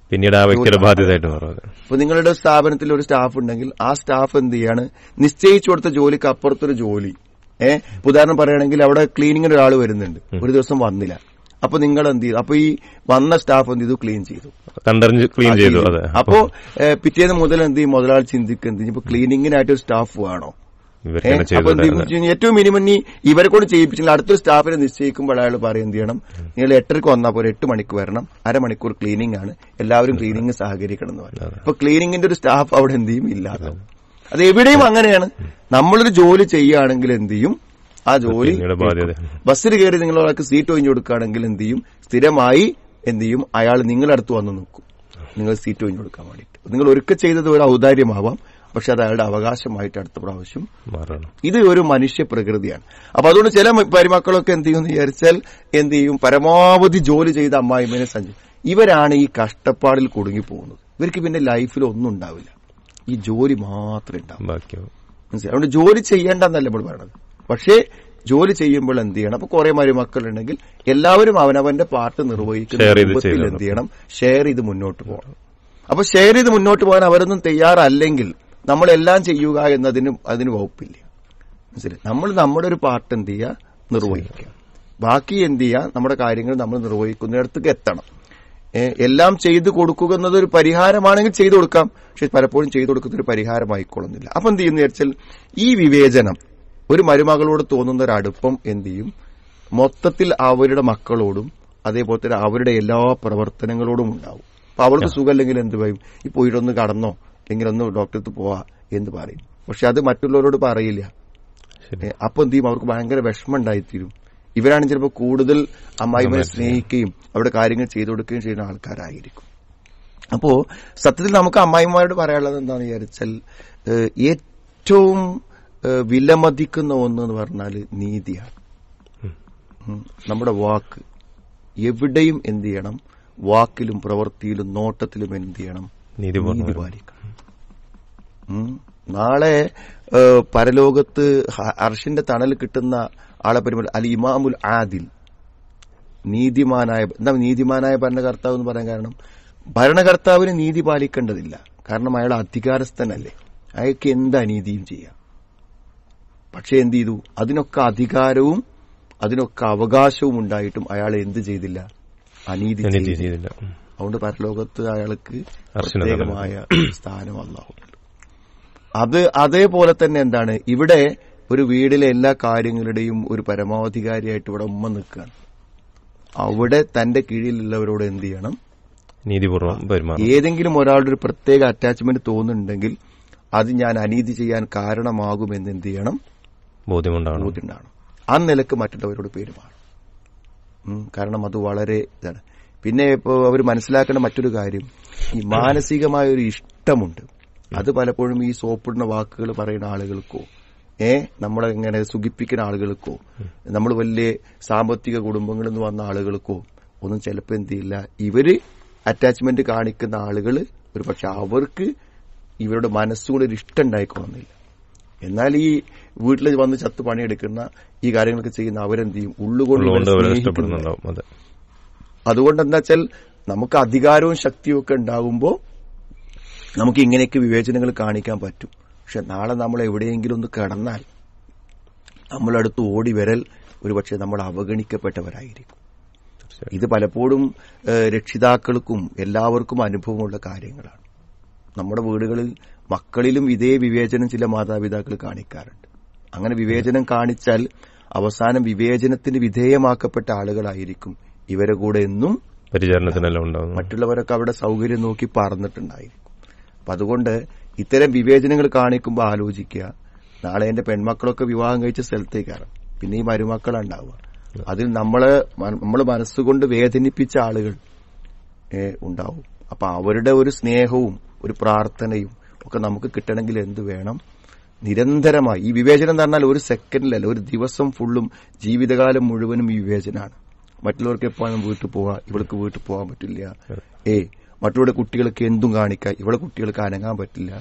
പിന്നീട് ആ വ്യക്തിയുടെ ബാധ്യതയായിട്ട് മാറും അത്. ഇപ്പൊ നിങ്ങളുടെ സ്ഥാപനത്തിൽ ഒരു സ്റ്റാഫ് ഉണ്ടെങ്കിൽ ആ സ്റ്റാഫ് എന്ത് ചെയ്യാണ് നിശ്ചയിച്ചു കൊടുത്ത ജോലിക്ക് അപ്പുറത്തൊരു ജോലി ഏഹ് ഉദാഹരണം പറയുകയാണെങ്കിൽ അവിടെ ക്ലീനിങ്ങിന് ഒരാൾ വരുന്നുണ്ട് ഒരു ദിവസം വന്നില്ല അപ്പൊ നിങ്ങൾ എന്ത് ചെയ്തു അപ്പൊ ഈ വന്ന സ്റ്റാഫ് എന്ത് ചെയ്തു ക്ലീൻ ചെയ്തു കണ്ടറിഞ്ഞ് ക്ലീൻ ചെയ്തു അതെ അപ്പോ ഏഹ്, പിറ്റേന്ന് മുതൽ എന്ത് ചെയ്യും മുതലാളി ചിന്തിക്കുക എന്ത് ചെയ്യും ഇപ്പൊ ക്ലീനിങ്ങിനായിട്ട് ഒരു സ്റ്റാഫ് വേണോ ഇവർക്ക് ഏ, തന്നെ ചെയ്തു അപ്പൊ എന്ത് ചെയ്യും? തരാം. ഏറ്റവും മിനിമം നീ ഇവരെ കൊണ്ട് ചെയ്യിപ്പിച്ചില്ല അടുത്തൊരു സ്റ്റാഫിനെ നിശ്ചയിക്കുമ്പോൾ അയാൾ പറയും എന്ത് ചെയ്യണം നിങ്ങൾ എട്ടരക്ക് വന്നാൽ പോലെ എട്ട് മണിക്ക് വരണം അരമണിക്കൂർ ക്ലീനിങ് ആണ് എല്ലാവരും ക്ലീനിങ് സഹകരിക്കണം എന്ന് പറയും അപ്പൊ ക്ലീനിങ്ങിന്റെ ഒരു സ്റ്റാഫ് അവിടെ എന്ത് ചെയ്യും ഇല്ലാതാവും അത് എവിടെയും അങ്ങനെയാണ് നമ്മളൊരു ജോലി ചെയ്യുകയാണെങ്കിൽ എന്ത് ചെയ്യും ആ ജോലി പിന്നീട് ബാധ്യത ബസ്സിൽ കയറി നിങ്ങൾ ഒരാൾക്ക് സീറ്റ് ഒഴിഞ്ഞു കൊടുക്കുകയാണെങ്കിൽ എന്ത് ചെയ്യും സ്ഥിരമായി എന്ത് ചെയ്യും അയാൾ നിങ്ങളുടെ അടുത്ത് വന്ന് നോക്കും നിങ്ങൾ സീറ്റ് ഒഴിഞ്ഞു കൊടുക്കാൻ വേണ്ടിയിട്ട് നിങ്ങൾ ഒരുക്ക ചെയ്തത് ഒരു ഔദാര്യമാവാം പക്ഷെ അത് അയാളുടെ അവകാശമായിട്ട് അടുത്ത പ്രാവശ്യം മാറണം ഇത് ഒരു മനുഷ്യ പ്രകൃതിയാണ് അപ്പൊ അതുകൊണ്ട് ചില പരിമക്കളൊക്കെ എന്ത് ചെയ്യും വിചാരിച്ചാൽ എന്ത് ചെയ്യും പരമാവധി ജോലി ചെയ്ത അമ്മായിമ്മനെ സഞ്ചി ഇവരാണ് ഈ കഷ്ടപ്പാടിൽ കുടുങ്ങി പോകുന്നത് ഇവർക്ക് പിന്നെ ലൈഫിൽ ഒന്നും ഉണ്ടാവില്ല ഈ ജോലി മാത്രമേ ഉണ്ടാവൂ ബാക്കിയാവും മനസ്സിലായി അതുകൊണ്ട് ജോലി ചെയ്യേണ്ടെന്നല്ല നമ്മൾ പറയണത് പക്ഷേ ജോലി ചെയ്യുമ്പോൾ എന്ത് ചെയ്യണം അപ്പൊ കുറെ മരുമക്കളുണ്ടെങ്കിൽ എല്ലാവരും അവനവന്റെ പാർട്ട് നിർവഹിക്കുന്ന Share ചെയ്ത് രൂപത്തിൽ ചെയ്യണം. എന്ത് ചെയ്യണം ഷെയർ ചെയ്ത് മുന്നോട്ട് പോകണം അപ്പൊ ഷെയർ ചെയ്ത് മുന്നോട്ട് പോകാൻ അവരൊന്നും തയ്യാറല്ലെങ്കിൽ നമ്മളെല്ലാം ചെയ്യുക എന്നതിന് അതിന് വകുപ്പില്ല മനസ്സിലായി നമ്മൾ നമ്മുടെ ഒരു പാർട്ട് എന്ത് ചെയ്യുക നിർവഹിക്കുക ബാക്കി എന്ത് ചെയ്യുക നമ്മുടെ കാര്യങ്ങൾ നമ്മൾ നിർവഹിക്കുന്നിടത്തേക്ക് എത്തണം ഏ, എല്ലാം ചെയ്തു കൊടുക്കുക എന്നത് ഒരു പരിഹാരമാണെങ്കിൽ ചെയ്തു കൊടുക്കാം പക്ഷെ പലപ്പോഴും ചെയ്തു കൊടുക്കുന്ന ഒരു പരിഹാരമായിക്കൊള്ളുന്നില്ല അപ്പൊ എന്ത് ചെയ്യുന്ന വിചാരിച്ചാൽ ഈ വിവേചനം ഒരു മരുമകളോട് തോന്നുന്ന ഒരു അടുപ്പം എന്ത് ചെയ്യും മൊത്തത്തിൽ അവരുടെ മക്കളോടും അതേപോലെ തന്നെ അവരുടെ എല്ലാ പ്രവർത്തനങ്ങളോടും ഉണ്ടാവും അപ്പൊ അവൾക്ക് സുഖമല്ലെങ്കിൽ എന്ത് പറയും ഈ പോയിട്ടൊന്ന് കടന്നോ അല്ലെങ്കിൽ ഒന്ന് ഡോക്ടർക്ക് പോവാ എന്ന് പറയും പക്ഷെ അത് മറ്റുള്ളവരോട് പറയില്ല ശരി ഏ, അപ്പൊ എന്ത് ചെയ്യും അവർക്ക് ഭയങ്കര വിഷമം ഉണ്ടായിത്തീരും ഇവരാണ് ചിലപ്പോൾ കൂടുതൽ അമ്മായിമനെ സ്നേഹിക്കുകയും അവിടെ കാര്യങ്ങൾ ചെയ്തു കൊടുക്കുകയും ചെയ്യുന്ന ആൾക്കാരായിരിക്കും അപ്പോ സത്യത്തിൽ നമുക്ക് അമ്മായിമാരോട് പറയാനുള്ളത് എന്താണെന്ന് വിചാരിച്ചാൽ ഏ, ഏറ്റവും ഏ, വിലമതിക്കുന്ന ഒന്ന് എന്ന് പറഞ്ഞാൽ നീതിയാണ് ഉം. നമ്മുടെ വാക്ക് എവിടെയും എന്ത് ചെയ്യണം വാക്കിലും പ്രവൃത്തിയിലും നോട്ടത്തിലും എന്ത് ചെയ്യണം നീതിപൂർവ്വം നീതി പാലിക്കണം ഉം. നാളെ ഏഹ്, പരലോകത്ത് ഹ- അർഷിന്റെ തണൽ കിട്ടുന്ന ആളെ പരിപാടി അൽ ഇമാമുൽ ആദിൽ നീതിമാനായ എന്താ നീതിമാനായ ഭരണകർത്താവ് എന്ന് പറയാൻ കാരണം ഭരണകർത്താവിന് നീതി പാലിക്കേണ്ടതില്ല കാരണം അയാൾ അധികാരസ്ഥനല്ലേ അയാൾക്ക് എന്ത് അനീതിയും ചെയ്യാം പക്ഷെ എന്ത് ചെയ്തു അതിനൊക്കെ അധികാരവും അതിനൊക്കെ അവകാശവും ഉണ്ടായിട്ടും അയാൾ എന്ത് ചെയ്തില്ല അനീതി അനീതി ചെയ്തില്ല ചെയ്തില്ല ഉം. അതുകൊണ്ട് പരലോകത്ത് അയാൾക്ക് അർശന പ്രത്യേകമായ സ്ഥാനം അള്ളാഹുണ്ട് അത് അതേപോലെ തന്നെ എന്താണ് ഇവിടെ ഒരു വീടിലെ എല്ലാ കാര്യങ്ങളുടെയും ഒരു പരമാധികാരിയായിട്ട് ഇവിടെ ഉമ്മ നിൽക്കുകയാണ് അവിടെ തന്റെ കീഴിലുള്ളവരോട് എന്ത് ചെയ്യണം നീതിപൂർവ്വം പെരുമാറും ഏതെങ്കിലും ഒരാളുടെ ഒരു പ്രത്യേക അറ്റാച്ച്മെന്റ് തോന്നുന്നുണ്ടെങ്കിൽ അത് ഞാൻ അനീതി ചെയ്യാൻ കാരണമാകുമെന്ന് എന്ത് ചെയ്യണം ബോധ്യമുണ്ടാവണം ബോധ്യമുണ്ടാണ് ആ നിലക്ക് മറ്റുള്ളവരോട് പെരുമാറും ഉം, കാരണം അത് വളരെ ഇതാണ് പിന്നെ ഇപ്പോൾ അവർ മനസ്സിലാക്കേണ്ട മറ്റൊരു കാര്യം ഈ മാനസികമായ ഒരു ഇഷ്ടമുണ്ട് അത് പലപ്പോഴും ഈ സോപ്പിടുന്ന വാക്കുകൾ പറയുന്ന ആളുകൾക്കോ ഏ നമ്മളെ ഇങ്ങനെ സുഖിപ്പിക്കുന്ന ആളുകൾക്കോ നമ്മൾ വലിയ സാമ്പത്തിക കുടുംബങ്ങളിൽ നിന്ന് വന്ന ആളുകൾക്കോ ഒന്നും ചിലപ്പോൾ എന്ത് ചെയ്യില്ല ഇവര് അറ്റാച്ച്മെന്റ് കാണിക്കുന്ന ആളുകൾ ഒരു പക്ഷെ അവർക്ക് ഇവരുടെ മനസ്സുകൊണ്ട് ഒരു ഇഷ്ടം ഉണ്ടായിക്കൊള്ളുന്നില്ല എന്നാൽ ഈ വീട്ടിൽ വന്ന് ചത്ത് പണിയെടുക്കുന്ന ഈ കാര്യങ്ങളൊക്കെ ചെയ്യുന്ന അവരെന്ത് ചെയ്യും ഉള്ളുകൊണ്ട് ഇവരെ ഉള്ളതുകൊണ്ട് അവരെ സ്നേഹിക്കുന്നുണ്ടാവും. ഇഷ്ടപ്പെടുന്നുണ്ടാവും അതെ അതുകൊണ്ട് എന്താ വെച്ചാൽ നമുക്ക് അധികാരവും ശക്തിയും ഒക്കെ ഉണ്ടാകുമ്പോൾ നമുക്ക് ഇങ്ങനെയൊക്കെ വിവേചനങ്ങൾ കാണിക്കാൻ പറ്റും പക്ഷെ നാളെ നമ്മൾ എവിടെയെങ്കിലും ഒന്ന് കിടന്നാൽ നമ്മളടുത്ത് ഓടി വരൽ ഒരുപക്ഷെ നമ്മൾ അവഗണിക്കപ്പെട്ടവരായിരിക്കും തീർച്ചയായും. ഇത് പലപ്പോഴും ഏഹ്, രക്ഷിതാക്കൾക്കും എല്ലാവർക്കും അനുഭവമുള്ള കാര്യങ്ങളാണ് നമ്മുടെ വീടുകളിൽ മക്കളിലും ഇതേ വിവേചനം ചില മാതാപിതാക്കൾ കാണിക്കാറുണ്ട് അങ്ങനെ വിവേചനം കാണിച്ചാൽ അവസാനം വിവേചനത്തിന് വിധേയമാക്കപ്പെട്ട ആളുകളായിരിക്കും ഇവരെ കൂടെ എന്നും പരിചരണത്തിനെല്ലാം ഉണ്ടാവുന്നു മറ്റുള്ളവരൊക്കെ അവിടെ സൗകര്യം നോക്കി പറന്നിട്ടുണ്ടായിരിക്കും അപ്പൊ അതുകൊണ്ട് ഇത്തരം വിവേചനങ്ങൾ കാണിക്കുമ്പോൾ ആലോചിക്കുക നാളെ എന്റെ പെൺമക്കളൊക്കെ വിവാഹം കഴിച്ച സ്ഥലത്തേക്കാണ് പിന്നെ ഈ മരുമക്കളുണ്ടാവുക അതിൽ നമ്മളെ നമ്മൾ മനസ്സുകൊണ്ട് വേദനിപ്പിച്ച ആളുകൾ ഏ, ഉണ്ടാവും അപ്പൊ അവരുടെ ഒരു സ്നേഹവും ഒരു പ്രാർത്ഥനയും ഒക്കെ നമുക്ക് കിട്ടണമെങ്കിൽ എന്ത് വേണം നിരന്തരമായി ഈ വിവേചനം എന്ന് പറഞ്ഞാൽ ഒരു സെക്കൻഡിലല്ല ഒരു ദിവസം ഫുള്ളും ജീവിതകാലം മുഴുവനും ഈ വിവേചനമാണ് മറ്റുള്ളവർക്ക് എപ്പോഴും വീട്ടിൽ പോവാ ഇവൾക്ക് വീട്ടിൽ പോകാൻ പറ്റില്ല ഏ മറ്റുള്ള കുട്ടികൾക്ക് എന്തും കാണിക്കാം ഇവിടെ കുട്ടികൾക്ക് അനങ്ങാൻ പറ്റില്ല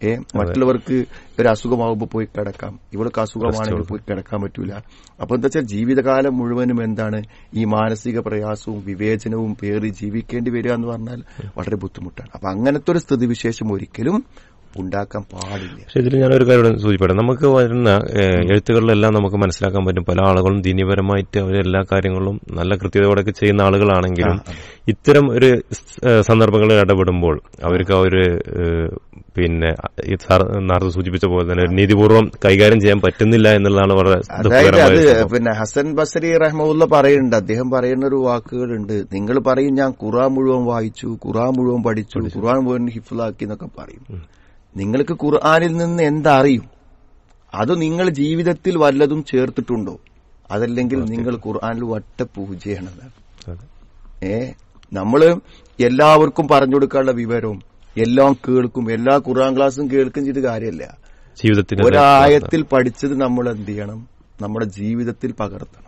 ഏ മറ്റുള്ളവർക്ക് ഒരു അസുഖമാകുമ്പോൾ പോയി കിടക്കാം ഇവൾക്ക് അസുഖമാണെങ്കിൽ പോയി കിടക്കാൻ പറ്റൂല അപ്പൊ എന്താ വെച്ചാൽ ജീവിതകാലം മുഴുവനും എന്താണ് ഈ മാനസിക പ്രയാസവും വിവേചനവും പേറി ജീവിക്കേണ്ടി വരിക എന്ന് പറഞ്ഞാൽ വളരെ ബുദ്ധിമുട്ടാണ് അപ്പൊ അങ്ങനത്തെ ഒരു സ്ഥിതിവിശേഷം ഒരിക്കലും ഉണ്ടാക്കാൻ പാടില്ല പക്ഷെ ഇതിൽ ഞാനൊരു കാര്യം സൂചിപ്പിക്കട്ടെ നമുക്ക് വരുന്ന ഏഹ്, എഴുത്തുകളിലെല്ലാം നമുക്ക് മനസ്സിലാക്കാൻ പറ്റും പല ആളുകളും ദീനീപരമായിട്ട് അവർ എല്ലാ കാര്യങ്ങളും നല്ല കൃത്യതയോടെയൊക്കെ ചെയ്യുന്ന ആളുകളാണെങ്കിലും ഇത്തരം ഒരു സ്- ഏഹ്, സന്ദർഭങ്ങളിൽ ഇടപെടുമ്പോൾ അവർക്ക് ആ ഒരു ഏഹ്, പിന്നെ ഈ സാർ നേരത്തെ സൂചിപ്പിച്ച പോലെ തന്നെ ഒരു നീതിപൂർവ്വം കൈകാര്യം ചെയ്യാൻ പറ്റുന്നില്ല എന്നുള്ളതാണ് വളരെ അതായത് ദുഃഖകരമായ അത് ഒരു സംഭവം. പിന്നെ ഹസൻ ബസരി റഹ്മുല്ല പറയുന്നുണ്ട് അദ്ദേഹം പറയുന്ന ഒരു വാക്കുകളുണ്ട് നിങ്ങൾ പറയും ഞാൻ ഖുറാൻ മുഴുവൻ വായിച്ചു ഖുറാൻ മുഴുവൻ പഠിച്ചു ഖുറാൻ മുഴുവൻ ഹിഫിലാക്കി എന്നൊക്കെ പറയും നിങ്ങൾക്ക് ഖുർആനിൽ നിന്ന് എന്തറിയും അത് നിങ്ങൾ ജീവിതത്തിൽ വല്ലതും ചേർത്തിട്ടുണ്ടോ അതല്ലെങ്കിൽ നിങ്ങൾ ഖുർആനിൽ വട്ട പൂജയാണത് അതെ. ഏ നമ്മള് എല്ലാവർക്കും പറഞ്ഞു കൊടുക്കാനുള്ള വിവരവും എല്ലാം കേൾക്കും എല്ലാ ഖുർആൻ ക്ലാസ്സും കേൾക്കും ചെയ്ത് കാര്യമല്ല ജീവിതത്തിന് ഒരായത്തിൽ പഠിച്ചത് നമ്മൾ എന്ത് ചെയ്യണം നമ്മുടെ ജീവിതത്തിൽ പകർത്തണം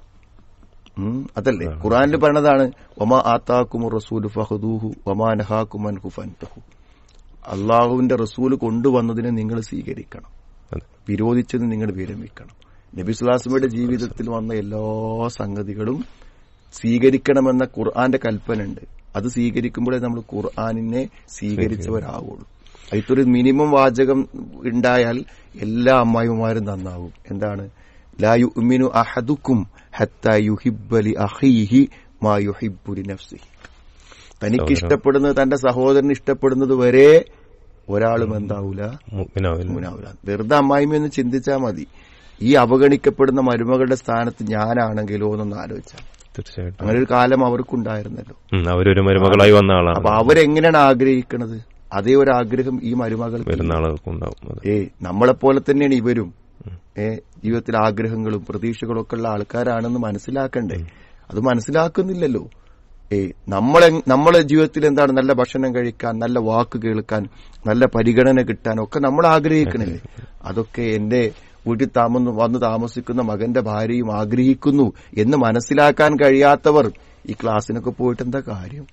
ഉം, അതല്ലേ ഖുറാനിൽ പറഞ്ഞതാണ് ഒമാ ആത്താക്കുമു റസൂൽ ഫഹദൂഹു ഒമാ നഹാക്കുമൻ ഹുഫൻതഹു അള്ളാഹുവിന്റെ റസൂല് കൊണ്ടുവന്നതിനെ നിങ്ങൾ സ്വീകരിക്കണം അതെ. വിരോധിച്ചത് നിങ്ങൾ വിരമിക്കണം നബി സുലാസ്മയുടെ ജീവിതത്തിൽ വന്ന എല്ലാ സംഗതികളും സ്വീകരിക്കണമെന്ന ഖുർആന്റെ കൽപ്പന ഉണ്ട് അത് സ്വീകരിക്കുമ്പോഴേ നമ്മൾ ഖുർആാനിനെ സ്വീകരിച്ചവരാവുള്ളൂ അതിലൊരു മിനിമം വാചകം ഉണ്ടായാൽ എല്ലാ അമ്മായിമാരും നന്നാവും എന്താണ് ലാ യുഅ്മിനു അഹദുക്കും ഹത്താ യുഹിബ്ബലി അഖീഹി മാ യുഹിബ്ബുലി നഫ്സിഹി തനിക്ക് ഇഷ്ടപ്പെടുന്നത് തന്റെ സഹോദരന് ഇഷ്ടപ്പെടുന്നത് വരെ ഒരാളും എന്താവൂല മുഅ്മിനാവില്ല. മുനാവൂല വെറുതെ അമ്മായിമയൊന്ന് ചിന്തിച്ചാൽ മതി ഈ അവഗണിക്കപ്പെടുന്ന മരുമകളുടെ സ്ഥാനത്ത് ഞാനാണെങ്കിലോ എന്നൊന്ന് ആലോചിച്ചാൽ തീർച്ചയായിട്ടും അങ്ങനെ ഒരു കാലം അവർക്കുണ്ടായിരുന്നല്ലോ ഉം, അവരൊരു മരുമകളായി വന്ന ആളാണ് അപ്പൊ അവരെങ്ങനെയാണ് ആഗ്രഹിക്കുന്നത് അതേ ഒരു ആഗ്രഹം ഈ മരുമകൾ വരുന്ന ആളുകൾക്കും ഉണ്ടാവും അതെ. ഏ നമ്മളെപ്പോലെ തന്നെയാണ് ഇവരും ഏ ജീവിതത്തിൽ ആഗ്രഹങ്ങളും പ്രതീക്ഷകളും ഒക്കെ ഉള്ള ആൾക്കാരാണെന്ന് മനസ്സിലാക്കണ്ടേ അത് മനസ്സിലാക്കുന്നില്ലല്ലോ ഏ നമ്മളെ നമ്മളെ ജീവിതത്തിൽ എന്താണ് നല്ല ഭക്ഷണം കഴിക്കാൻ നല്ല വാക്ക് കേൾക്കാൻ നല്ല പരിഗണന കിട്ടാൻ ഒക്കെ നമ്മൾ ആഗ്രഹിക്കണില്ലേ അതൊക്കെ എന്റെ വീട്ടിൽ താമന്ന് വന്ന് താമസിക്കുന്ന മകന്റെ ഭാര്യയും ആഗ്രഹിക്കുന്നു എന്ന് മനസ്സിലാക്കാൻ കഴിയാത്തവർ ഈ ക്ലാസ്സിനൊക്കെ പോയിട്ട് എന്താ കാര്യം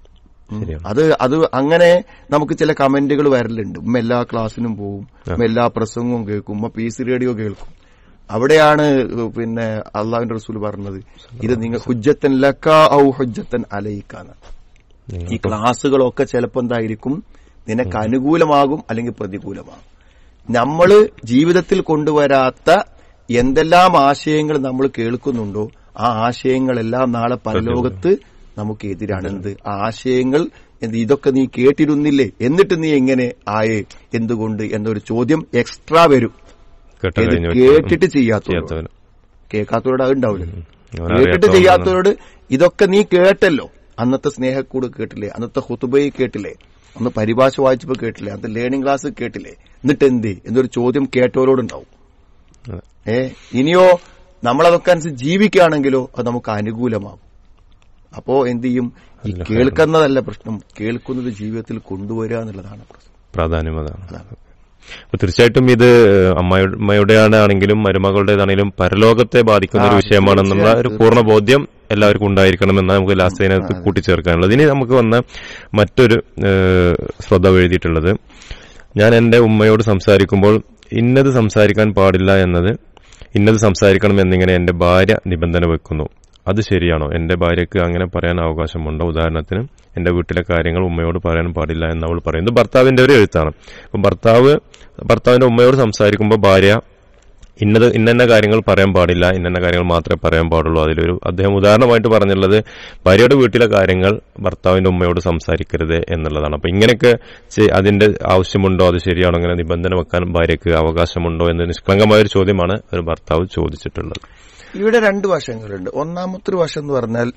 ഉം. ശരിയാണ്. അത് അത് അങ്ങനെ നമുക്ക് ചില കമന്റുകൾ വരലുണ്ട് ഉമ്മ എല്ലാ ക്ലാസ്സിനും പോവും ഉമ്മ എല്ലാ പ്രസംഗവും കേൾക്കും ഉമ്മ പി സി റേഡിയോ കേൾക്കും അവിടെയാണ് പിന്നെ അള്ളാഹുവിന്റെ റസൂൽ പറഞ്ഞത് ഇത് നിങ്ങൾ ഹുജ്ജത്തൻ ലക്ക ഔ ഹുജ്ജത്തൻ അലയിക്കാന്ന് നിങ്ങൾ ഈ ക്ലാസ്സുകളൊക്കെ ചിലപ്പോൾ എന്തായിരിക്കും നിനക്ക് അനുകൂലമാകും അല്ലെങ്കിൽ പ്രതികൂലമാകും നമ്മള് ജീവിതത്തിൽ കൊണ്ടുവരാത്ത എന്തെല്ലാം ആശയങ്ങൾ നമ്മൾ കേൾക്കുന്നുണ്ടോ ആ ആശയങ്ങളെല്ലാം നാളെ പരലോകത്ത് നമുക്ക് എതിരാണ് എന്ത് ആ ആശയങ്ങൾ എന്ത് ഇതൊക്കെ നീ കേട്ടിരുന്നില്ലേ എന്നിട്ട് നീ എങ്ങനെ ആയേ എന്തുകൊണ്ട് എന്നൊരു ചോദ്യം എക്സ്ട്രാ വരും കേട്ട ഇത് കഴിഞ്ഞ കേട്ടിട്ട് ചെയ്യാത്തവരോട് ചെയ്യാത്തവന് കേൾക്കാത്തവരോട് അത് ഉണ്ടാവില്ല അവൻ കേട്ടിട്ട് അറിയാത്തവൻ ചെയ്യാത്തവരോട് ഇതൊക്കെ നീ കേട്ടല്ലോ അന്നത്തെ സ്നേഹക്കൂട് കേട്ടില്ലേ അന്നത്തെ ഹുത്തുബയെ കേട്ടില്ലേ അന്ന് പരിഭാഷ വായിച്ചപ്പോ കേട്ടില്ലേ അന്നത്തെ ലേണിംഗ് ക്ലാസ് കേട്ടില്ലേ എന്നിട്ട് എന്തേ എന്നൊരു ചോദ്യം കേട്ടവരോടുണ്ടാവും അതെ. ഏ ഇനിയോ നമ്മളതൊക്കെ അനുസരിച്ച് ജീവിക്കുകയാണെങ്കിലോ അത് നമുക്ക് അനുകൂലമാകും അപ്പോ എന്ത് ചെയ്യും ഈ കേൾക്കുന്നതല്ല പ്രശ്നം കേൾക്കുന്നത് ജീവിതത്തിൽ കൊണ്ടുവരിക എന്നുള്ളതാണ് പ്രശ്നം പ്രാധാന്യം അതാണ് അപ്പൊ തീർച്ചയായിട്ടും ഇത് അമ്മയുടെ അമ്മയുടെയാണ് ആണെങ്കിലും മരുമകളുടേതാണെങ്കിലും പരലോകത്തെ ബാധിക്കുന്ന ഒരു ആ, വിഷയമാണെന്നുള്ള ഒരു പൂർണ്ണ ബോധ്യം എല്ലാവർക്കും ഉണ്ടായിരിക്കണമെന്ന് നമുക്ക് ലാസ്റ്റ് അതിനകത്ത് കൂട്ടിച്ചേർക്കാനുള്ളത് ഇനി നമുക്ക് വന്ന മറ്റൊരു ഏഹ്, ശ്രദ്ധ എഴുതിയിട്ടുള്ളത് ഞാൻ എന്റെ ഉമ്മയോട് സംസാരിക്കുമ്പോൾ ഇന്നത് സംസാരിക്കാൻ പാടില്ല എന്നത് ഇന്നത് സംസാരിക്കണം എന്നിങ്ങനെ എന്റെ ഭാര്യ നിബന്ധന വെക്കുന്നു അത് ശരിയാണോ എന്റെ ഭാര്യയ്ക്ക് അങ്ങനെ പറയാൻ അവകാശമുണ്ടോ ഉദാഹരണത്തിന് എന്റെ വീട്ടിലെ കാര്യങ്ങൾ ഉമ്മയോട് പറയാൻ പാടില്ല എന്ന് അവൾ പറയുന്നത് ഭർത്താവിന്റെ ഒരു എഴുത്താണ് അപ്പം ഭർത്താവ് ഭർത്താവിന്റെ ഉമ്മയോട് സംസാരിക്കുമ്പോൾ ഭാര്യ ഇന്നത് ഇന്ന കാര്യങ്ങൾ പറയാൻ പാടില്ല ഇന്ന കാര്യങ്ങൾ മാത്രമേ പറയാൻ പാടുള്ളൂ അതിലൊരു അദ്ദേഹം ഉദാഹരണമായിട്ട് പറഞ്ഞുള്ളത് ഭാര്യയുടെ വീട്ടിലെ കാര്യങ്ങൾ ഭർത്താവിന്റെ ഉമ്മയോട് സംസാരിക്കരുത് എന്നുള്ളതാണ് അപ്പൊ ഇങ്ങനെയൊക്കെ ചെ- അതിന്റെ ആവശ്യമുണ്ടോ അത് ശരിയാണോ അങ്ങനെ നിബന്ധന വെക്കാൻ ഭാര്യയ്ക്ക് അവകാശമുണ്ടോ എന്ന നിഷ്കളങ്കമായ ഒരു ചോദ്യമാണ് ഒരു ഭർത്താവ് ചോദിച്ചിട്ടുള്ളത് ഇവിടെ രണ്ട് വശങ്ങളുണ്ട് ഒന്നാമത്തെ ഒരു വശം എന്ന് പറഞ്ഞാൽ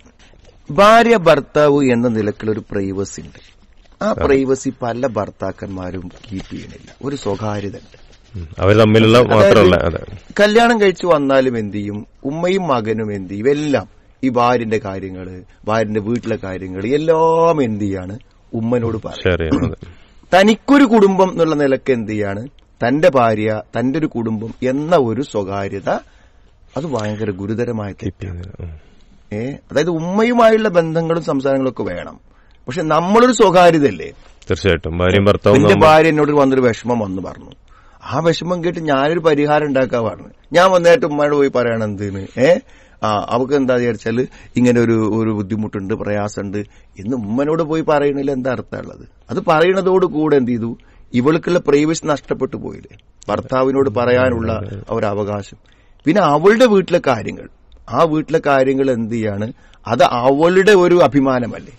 ഭാര്യ ഭർത്താവ് എന്ന നിലക്കുള്ള ഒരു പ്രൈവസി ഉണ്ട് ആ പ്രൈവസി പല ഭർത്താക്കന്മാരും കീപ്പ് ചെയ്യണില്ല ഒരു സ്വകാര്യത ഉണ്ട് ഉം. അവർ തമ്മിലുള്ള മാത്രമല്ല അതെ കല്യാണം കഴിച്ചു വന്നാലും എന്ത് ചെയ്യും ഉമ്മയും മകനും എന്ത് ചെയ്യും എല്ലാം ഈ ഭാര്യന്റെ കാര്യങ്ങള് ഭാര്യന്റെ വീട്ടിലെ കാര്യങ്ങൾ എല്ലാം എന്ത് ചെയ്യാണ് ഉമ്മനോട് പറയും ഷെയർ ചെയ്യുന്നത് തനിക്കൊരു കുടുംബം എന്നുള്ള നിലക്ക് എന്ത് ചെയ്യാണ് തന്റെ ഭാര്യ തന്റെ ഒരു കുടുംബം എന്ന ഒരു സ്വകാര്യത അത് ഭയങ്കര ഗുരുതരമായ തെറ്റാണ് ഉം. ഏ അതായത് ഉമ്മയുമായുള്ള ബന്ധങ്ങളും സംസാരങ്ങളും ഒക്കെ വേണം പക്ഷെ നമ്മളൊരു സ്വകാര്യതയല്ലേ തീർച്ചയായിട്ടും ഭാര്യയും ഭർത്താവും എന്റെ നമ്മൾ- ഭാര്യ എന്നോട് വന്നൊരു വിഷമം വന്ന് പറഞ്ഞു ആ വിഷമം കേട്ട് ഞാനൊരു പരിഹാരം ഉണ്ടാക്കാൻ പറഞ്ഞു ഞാൻ വന്നേറ്റ് ഉമ്മയോട് പോയി പറയണം എന്തിന് ഏ ആ അവക്ക് എന്താ വിചാരിച്ചാല് ഇങ്ങനെ ഒരു ഒരു ബുദ്ധിമുട്ടുണ്ട് പ്രയാസമുണ്ട് എന്ന് ഉമ്മനോട് പോയി പറയണില്ല എന്താ അർത്ഥമുള്ളത് അത് പറയണതോട് കൂടെ എന്ത് ചെയ്തു ഇവൾക്കുള്ള പ്രൈവസി നഷ്ടപ്പെട്ടു പോയില്ലേ ഭർത്താവിനോട് പറയാനുള്ള ആ ഒരു അവകാശം പിന്നെ അവളുടെ വീട്ടിലെ കാര്യങ്ങൾ ആ വീട്ടിലെ കാര്യങ്ങൾ എന്ത് ചെയ്യാണ് അത് അവളുടെ ഒരു അഭിമാനമല്ലേ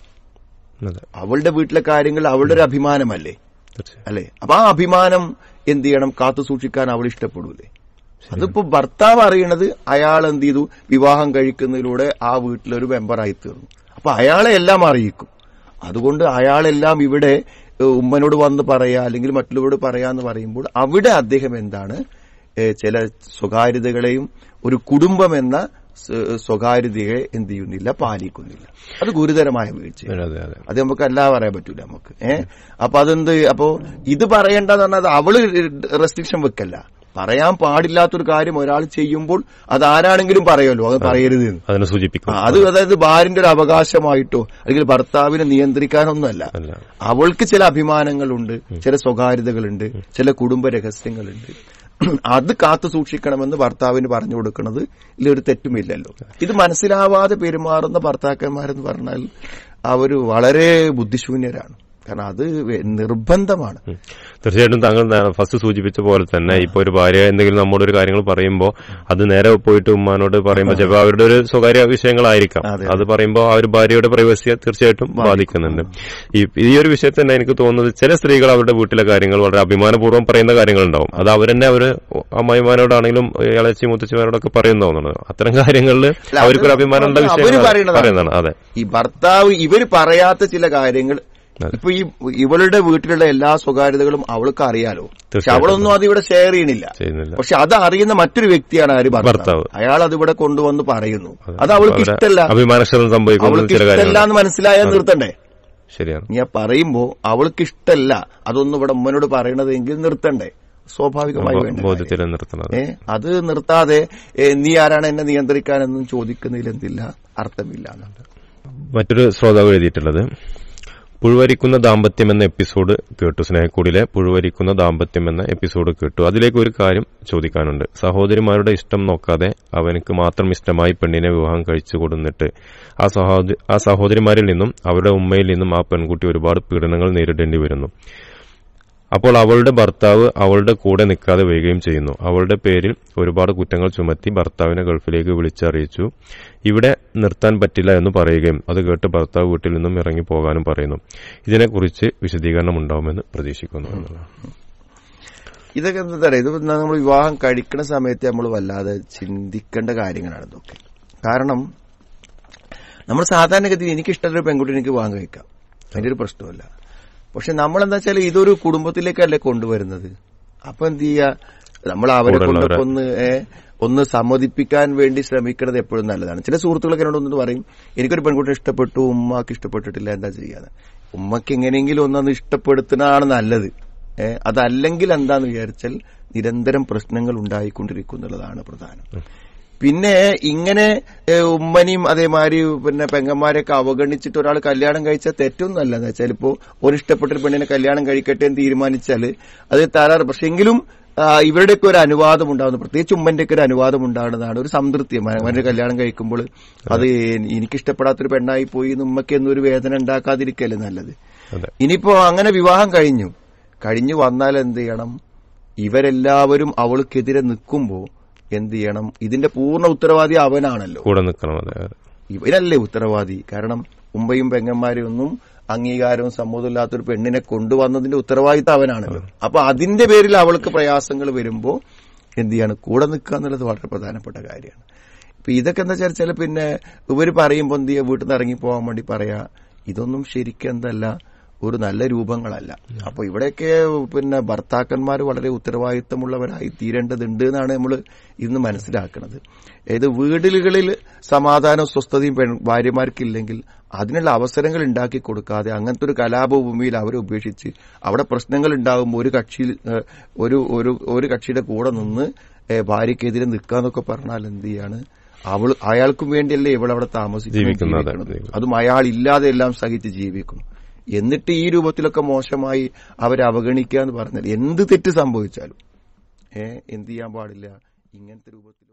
അതെ അവളുടെ വീട്ടിലെ കാര്യങ്ങൾ അവളുടെ ഒരു അഭിമാനമല്ലേ തീർച്ചയായും അല്ലെ അപ്പൊ ആ അഭിമാനം എന്ത് ചെയ്യണം കാത്തു സൂക്ഷിക്കാൻ അവൾ ഇഷ്ടപ്പെടൂലേ അതിപ്പോ ഭർത്താവ് അറിയണത് അയാൾ എന്ത് ചെയ്തു വിവാഹം കഴിക്കുന്നതിലൂടെ ആ വീട്ടിലൊരു മെമ്പറായി തീർന്നു അപ്പൊ അയാളെ എല്ലാം അറിയിക്കും അതുകൊണ്ട് അയാളെല്ലാം ഇവിടെ ഏഹ്, ഉമ്മനോട് വന്ന് പറയാ അല്ലെങ്കിൽ മറ്റുള്ളവരോട് പറയാന്ന് പറയുമ്പോൾ അവിടെ അദ്ദേഹം എന്താണ് ഏഹ്, ചില സ്വകാര്യതകളെയും ഒരു കുടുംബം എന്ന സ്വ- സ്വകാര്യതയെ എന്ത് ചെയ്യുന്നില്ല പാലിക്കുന്നില്ല അത് ഗുരുതരമായ വീഴ്ച അതെ അതെ അത് നമുക്ക് അല്ലാതെ പറയാൻ പറ്റൂല നമുക്ക് ഏഹ് അപ്പൊ അതെന്ത് അപ്പോ ഇത് പറയേണ്ടതെന്ന് പറഞ്ഞാൽ അത് അവള് റെസ്ട്രിക്ഷൻ വെക്കല്ല പറയാൻ പാടില്ലാത്തൊരു കാര്യം ഒരാൾ ചെയ്യുമ്പോൾ അത് ആരാണെങ്കിലും പറയുമല്ലോ അത് പറയരുത് എന്ന്. അതിനെ സൂചിപ്പിക്കും ആ, അത് അതായത് ഭാര്യന്റെ ഒരു അവകാശമായിട്ടോ അല്ലെങ്കിൽ ഭർത്താവിനെ നിയന്ത്രിക്കാനൊന്നുമല്ല അല്ല അവൾക്ക് ചില അഭിമാനങ്ങളുണ്ട് ചില സ്വകാര്യതകളുണ്ട് ചില കുടുംബ രഹസ്യങ്ങളുണ്ട് അത് കാത്തു സൂക്ഷിക്കണമെന്ന് ഭർത്താവിന് പറഞ്ഞു കൊടുക്കുന്നത് ഇതിലൊരു തെറ്റുമില്ലല്ലോ ഇത് മനസ്സിലാവാതെ പെരുമാറുന്ന ഭർത്താക്കന്മാരെന്ന് പറഞ്ഞാൽ അവര് വളരെ ബുദ്ധിശൂന്യരാണ് കാരണം അത് വെ- നിർബന്ധമാണ് ഉം. തീർച്ചയായിട്ടും താങ്കൾ നേ- ഫസ്റ്റ് സൂചിപ്പിച്ച പോലെ തന്നെ ഇപ്പൊ ഒരു ഭാര്യ എന്തെങ്കിലും നമ്മോട് ഒരു കാര്യങ്ങൾ പറയുമ്പോൾ അത് നേരെ പോയിട്ട് ഉമ്മാനോട് പറയുമ്പോൾ ചിലപ്പോൾ അവരുടെ ഒരു സ്വകാര്യ വിഷയങ്ങളായിരിക്കാം അതെ. അത് പറയുമ്പോൾ ആ ഒരു ഭാര്യയുടെ പ്രൈവസിയെ തീർച്ചയായിട്ടും ബാധിക്കുന്നുണ്ട് ഈ ഈ ഒരു വിഷയത്തിൽ തന്നെ എനിക്ക് തോന്നുന്നത് ചില സ്ത്രീകൾ അവരുടെ വീട്ടിലെ കാര്യങ്ങൾ വളരെ അഭിമാനപൂർവ്വം പറയുന്ന കാര്യങ്ങളുണ്ടാവും അത് അവരെന്നെ അവര് അമ്മായിമാരോടാണെങ്കിലും ഇളച്ചി മുത്തച്ഛമാരോടൊക്കെ പറയുന്ന തോന്നുന്നത് അത്തരം കാര്യങ്ങളിൽ അത് അവർക്കൊരു അഭിമാനമുള്ള അവര് വിഷയങ്ങൾ പറയണതാണ്. പറയുന്നതാണ് അതെ ഈ ഭർത്താവ് ഇവര് പറയാത്ത ചില കാര്യങ്ങൾ ഇപ്പൊ ഈ ഇവളുടെ വീട്ടിലുള്ള എല്ലാ സ്വകാര്യതകളും അവൾക്ക് അറിയാലോ പക്ഷെ തീർച്ചയായിട്ടും. അവളൊന്നും അത് ഇവിടെ ഷെയർ ചെയ്യണില്ല ചെയ്യുന്നില്ല പക്ഷെ അത് അറിയുന്ന മറ്റൊരു വ്യക്തിയാണ് ആര് ഭർത്താവ് ഭർത്താവ്. അയാൾ അത് ഇവിടെ കൊണ്ടുവന്ന് പറയുന്നു അത് അവൾക്ക് അവരുടെ ഇഷ്ടമല്ല അഭിമാനക്ഷതം സംഭവിക്കുന്ന അവൾക്ക് ചില ഇഷ്ടമല്ല കാര്യങ്ങൾ എന്ന് മനസ്സിലായാൽ നിർത്തണ്ടേ ശരിയാണ് നീ ആ പറയുമ്പോ അവൾക്ക് ഇഷ്ടമല്ല അതൊന്നും ഇവിടെ ഉമ്മനോട് പറയണതെങ്കിൽ നിർത്തണ്ടേ സ്വാഭാവികമായി വേണ്ട കാര്യം. ബോധ്യത്തിൽ നിർത്തുന്നത് ഏ അത് നിർത്താതെ ഏ, നീ ആരാണ് എന്നെ നിയന്ത്രിക്കാനെന്നും ചോദിക്കുന്നതിൽ എന്തില്ല അർത്ഥമില്ല എന്നുണ്ട് മറ്റൊരു ശ്രോതാവ് എഴുതിയിട്ടുള്ളത് പുഴുവരിക്കുന്ന ദാമ്പത്യം എന്ന എപ്പിസോഡ് കേട്ടു സ്നേഹക്കൂടിലെ പുഴുവരിക്കുന്ന ദാമ്പത്യം എന്ന എപ്പിസോഡ് കേട്ടു അതിലേക്ക് ഒരു കാര്യം ചോദിക്കാനുണ്ട് സഹോദരിമാരുടെ ഇഷ്ടം നോക്കാതെ അവനക്ക് മാത്രം ഇഷ്ടമായി പെണ്ണിനെ വിവാഹം കഴിച്ചു കൊടുന്നിട്ട് ആ സഹോദരി ആ സഹോദരിമാരിൽ നിന്നും അവരുടെ ഉമ്മയിൽ നിന്നും ആ പെൺകുട്ടി ഒരുപാട് പീഡനങ്ങൾ നേരിടേണ്ടി വരുന്നു അപ്പോൾ അവളുടെ ഭർത്താവ് അവളുടെ കൂടെ നിൽക്കാതെ വരികയും ചെയ്യുന്നു അവളുടെ പേരിൽ ഒരുപാട് കുറ്റങ്ങൾ ചുമത്തി ഭർത്താവിനെ ഗൾഫിലേക്ക് വിളിച്ചറിയിച്ചു ഇവിടെ നിർത്താൻ പറ്റില്ല എന്ന് പറയുകയും അത് കേട്ട് ഭർത്താവ് വീട്ടിൽ നിന്നും ഇറങ്ങി പോകാനും പറയുന്നു ഇതിനെക്കുറിച്ച് വിശദീകരണം ഉണ്ടാവുമെന്ന് പ്രതീക്ഷിക്കുന്നു എന്നുള്ളതാണ്. ഇതൊക്കെ എന്താ പറയാ ഇത് നമ്മൾ വിവാഹം കഴിക്കുന്ന സമയത്ത് നമ്മൾ വല്ലാതെ ചിന്തിക്കേണ്ട കാര്യങ്ങളാണ് ഇതൊക്കെ കാരണം നമ്മൾ സാധാരണഗതിയിൽ എനിക്ക് ഇഷ്ടമുള്ള പെൺകുട്ടി എനിക്ക് വിവാഹം കഴിക്കാം അതിന്റെ ഒരു പ്രശ്നമല്ല പക്ഷെ നമ്മളെന്താ വെച്ചാൽ ഇതൊരു കുടുംബത്തിലേക്കല്ലേ കൊണ്ടുവരുന്നത് അപ്പൊ എന്ത് ചെയ്യാ നമ്മൾ അവരെ കൂടെയുള്ളവരെ. കൊണ്ടൊക്കെ ഒന്ന് ഏ, ഒന്ന് സമ്മതിപ്പിക്കാൻ വേണ്ടി ശ്രമിക്കുന്നത് എപ്പോഴും നല്ലതാണ് ചില സുഹൃത്തുക്കളൊക്കെ എന്നോട് ഒന്ന് പറയും എനിക്കൊരു പെൺകുട്ടി ഇഷ്ടപ്പെട്ടു ഉമ്മാക്ക് ഇഷ്ടപ്പെട്ടിട്ടില്ല എന്താ ചെയ്യാന്ന് ഉമ്മക്ക് എങ്ങനെയെങ്കിലും ഒന്നൊന്ന് ഇഷ്ടപ്പെടുത്തുന്നതാണ് നല്ലത് ഏ, അതല്ലെങ്കിൽ എന്താന്ന് വിചാരിച്ചാൽ നിരന്തരം പ്രശ്നങ്ങൾ ഉണ്ടായിക്കൊണ്ടിരിക്കുന്നുള്ളതാണ് പ്രധാനം പിന്നെ ഇങ്ങനെ ഏ, ഉമ്മനെയും അതേമാതിരി പിന്നെ പെങ്ങന്മാരെയൊക്കെ അവഗണിച്ചിട്ട് ഒരാൾ കല്യാണം കഴിച്ചാൽ തെറ്റൊന്നുമല്ല എന്ന് വെച്ചാൽ ഇപ്പോ ഒരു ഇഷ്ടപ്പെട്ട ഒരു പെണ്ണിനെ കല്യാണം കഴിക്കട്ടെ എന്ന് തീരുമാനിച്ചാൽ അത് തരാറ് പക്ഷെ എങ്കിലും ആ, ഇവരുടെയൊക്കെ ഒരു അനുവാദം ഉണ്ടാകുന്നു പ്രത്യേകിച്ച് ഉമ്മന്റെയൊക്കെ ഒരു അനുവാദം ഉണ്ടാകുന്നതാണ് ഒരു സംതൃപ്തി അവന്റെ കല്യാണം കഴിക്കുമ്പോൾ അത് എനിക്കിഷ്ടപ്പെടാത്തൊരു പെണ്ണായി പോയി എന്ന് ഉമ്മയ്ക്ക് എന്നൊരു വേദന ഉണ്ടാക്കാതിരിക്കല്ലേ നല്ലത് അതെ ഇനിയിപ്പോ അങ്ങനെ വിവാഹം കഴിഞ്ഞു കഴിഞ്ഞു വന്നാൽ എന്ത് ചെയ്യണം ഇവരെല്ലാവരും അവൾക്കെതിരെ നിൽക്കുമ്പോ എന്ത് ചെയ്യണം ഇതിന്റെ പൂർണ്ണ ഉത്തരവാദി അവനാണല്ലോ കൂടെ നിൽക്കണം അതെ അതെ. ഇവനല്ലേ ഉത്തരവാദി കാരണം ഉമ്പയും പെങ്ങന്മാരും ഒന്നും അംഗീകാരവും സമ്മതമില്ലാത്തൊരു പെണ്ണിനെ കൊണ്ടുവന്നതിന്റെ ഉത്തരവാദിത്തം അവനാണല്ലോ അപ്പൊ അതിന്റെ പേരിൽ അവൾക്ക് പ്രയാസങ്ങൾ വരുമ്പോ എന്ത് ചെയ്യാണ് കൂടെ നിൽക്കുക എന്നുള്ളത് വളരെ പ്രധാനപ്പെട്ട കാര്യമാണ് ഇപ്പൊ ഇതൊക്കെ എന്താ വെച്ചാൽ പിന്നെ ഇവര് പറയുമ്പോ എന്ത് ചെയ്യുക വീട്ടിൽ നിന്ന് ഇറങ്ങി പോകാൻ വേണ്ടി പറയാ ഇതൊന്നും ശരിക്കും എന്തല്ല ഒരു നല്ല രൂപങ്ങളല്ല അപ്പൊ ഇവിടെയൊക്കെ പിന്നെ ഭർത്താക്കന്മാർ വളരെ ഉത്തരവാദിത്തമുള്ളവരായി തീരേണ്ടതുണ്ട് എന്നാണ് നമ്മൾ ഇന്ന് മനസ്സിലാക്കുന്നത് ഏത് വീടുകളിൽ സമാധാനവും സ്വസ്ഥതയും പെൺ ഭാര്യമാർക്കില്ലെങ്കിൽ അതിനുള്ള അവസരങ്ങൾ ഉണ്ടാക്കി കൊടുക്കാതെ അങ്ങനത്തെ ഒരു കലാപഭൂമിയിൽ അവരെ ഉപേക്ഷിച്ച് അവിടെ പ്രശ്നങ്ങൾ ഉണ്ടാകുമ്പോൾ ഒരു കക്ഷിയിൽ ഏഹ്, ഒരു ഒരു ഒരു കക്ഷിയുടെ കൂടെ നിന്ന് ഏഹ്, ഭാര്യയ്ക്കെതിരെ നിൽക്കാന്നൊക്കെ പറഞ്ഞാൽ എന്ത് ചെയ്യാണ് അവൾ അയാൾക്കും വേണ്ടിയല്ലേ ഇവൾ അവിടെ താമസിക്കുന്നത് ജീവിക്കുന്നത്, ജീവിക്കുന്നത്. ജീവിക്കുന്നത്. അതും അയാൾ ഇല്ലാതെ എല്ലാം സഹിച്ച് ജീവിക്കും എന്നിട്ട് ഈ രൂപത്തിലൊക്കെ മോശമായി അവരെ അവഗണിക്കുക എന്ന് പറഞ്ഞാൽ എന്ത് തെറ്റ് സംഭവിച്ചാലും ഏ എന്ത് ചെയ്യാൻ പാടില്ല ഇങ്ങനത്തെ രൂപത്തിൽ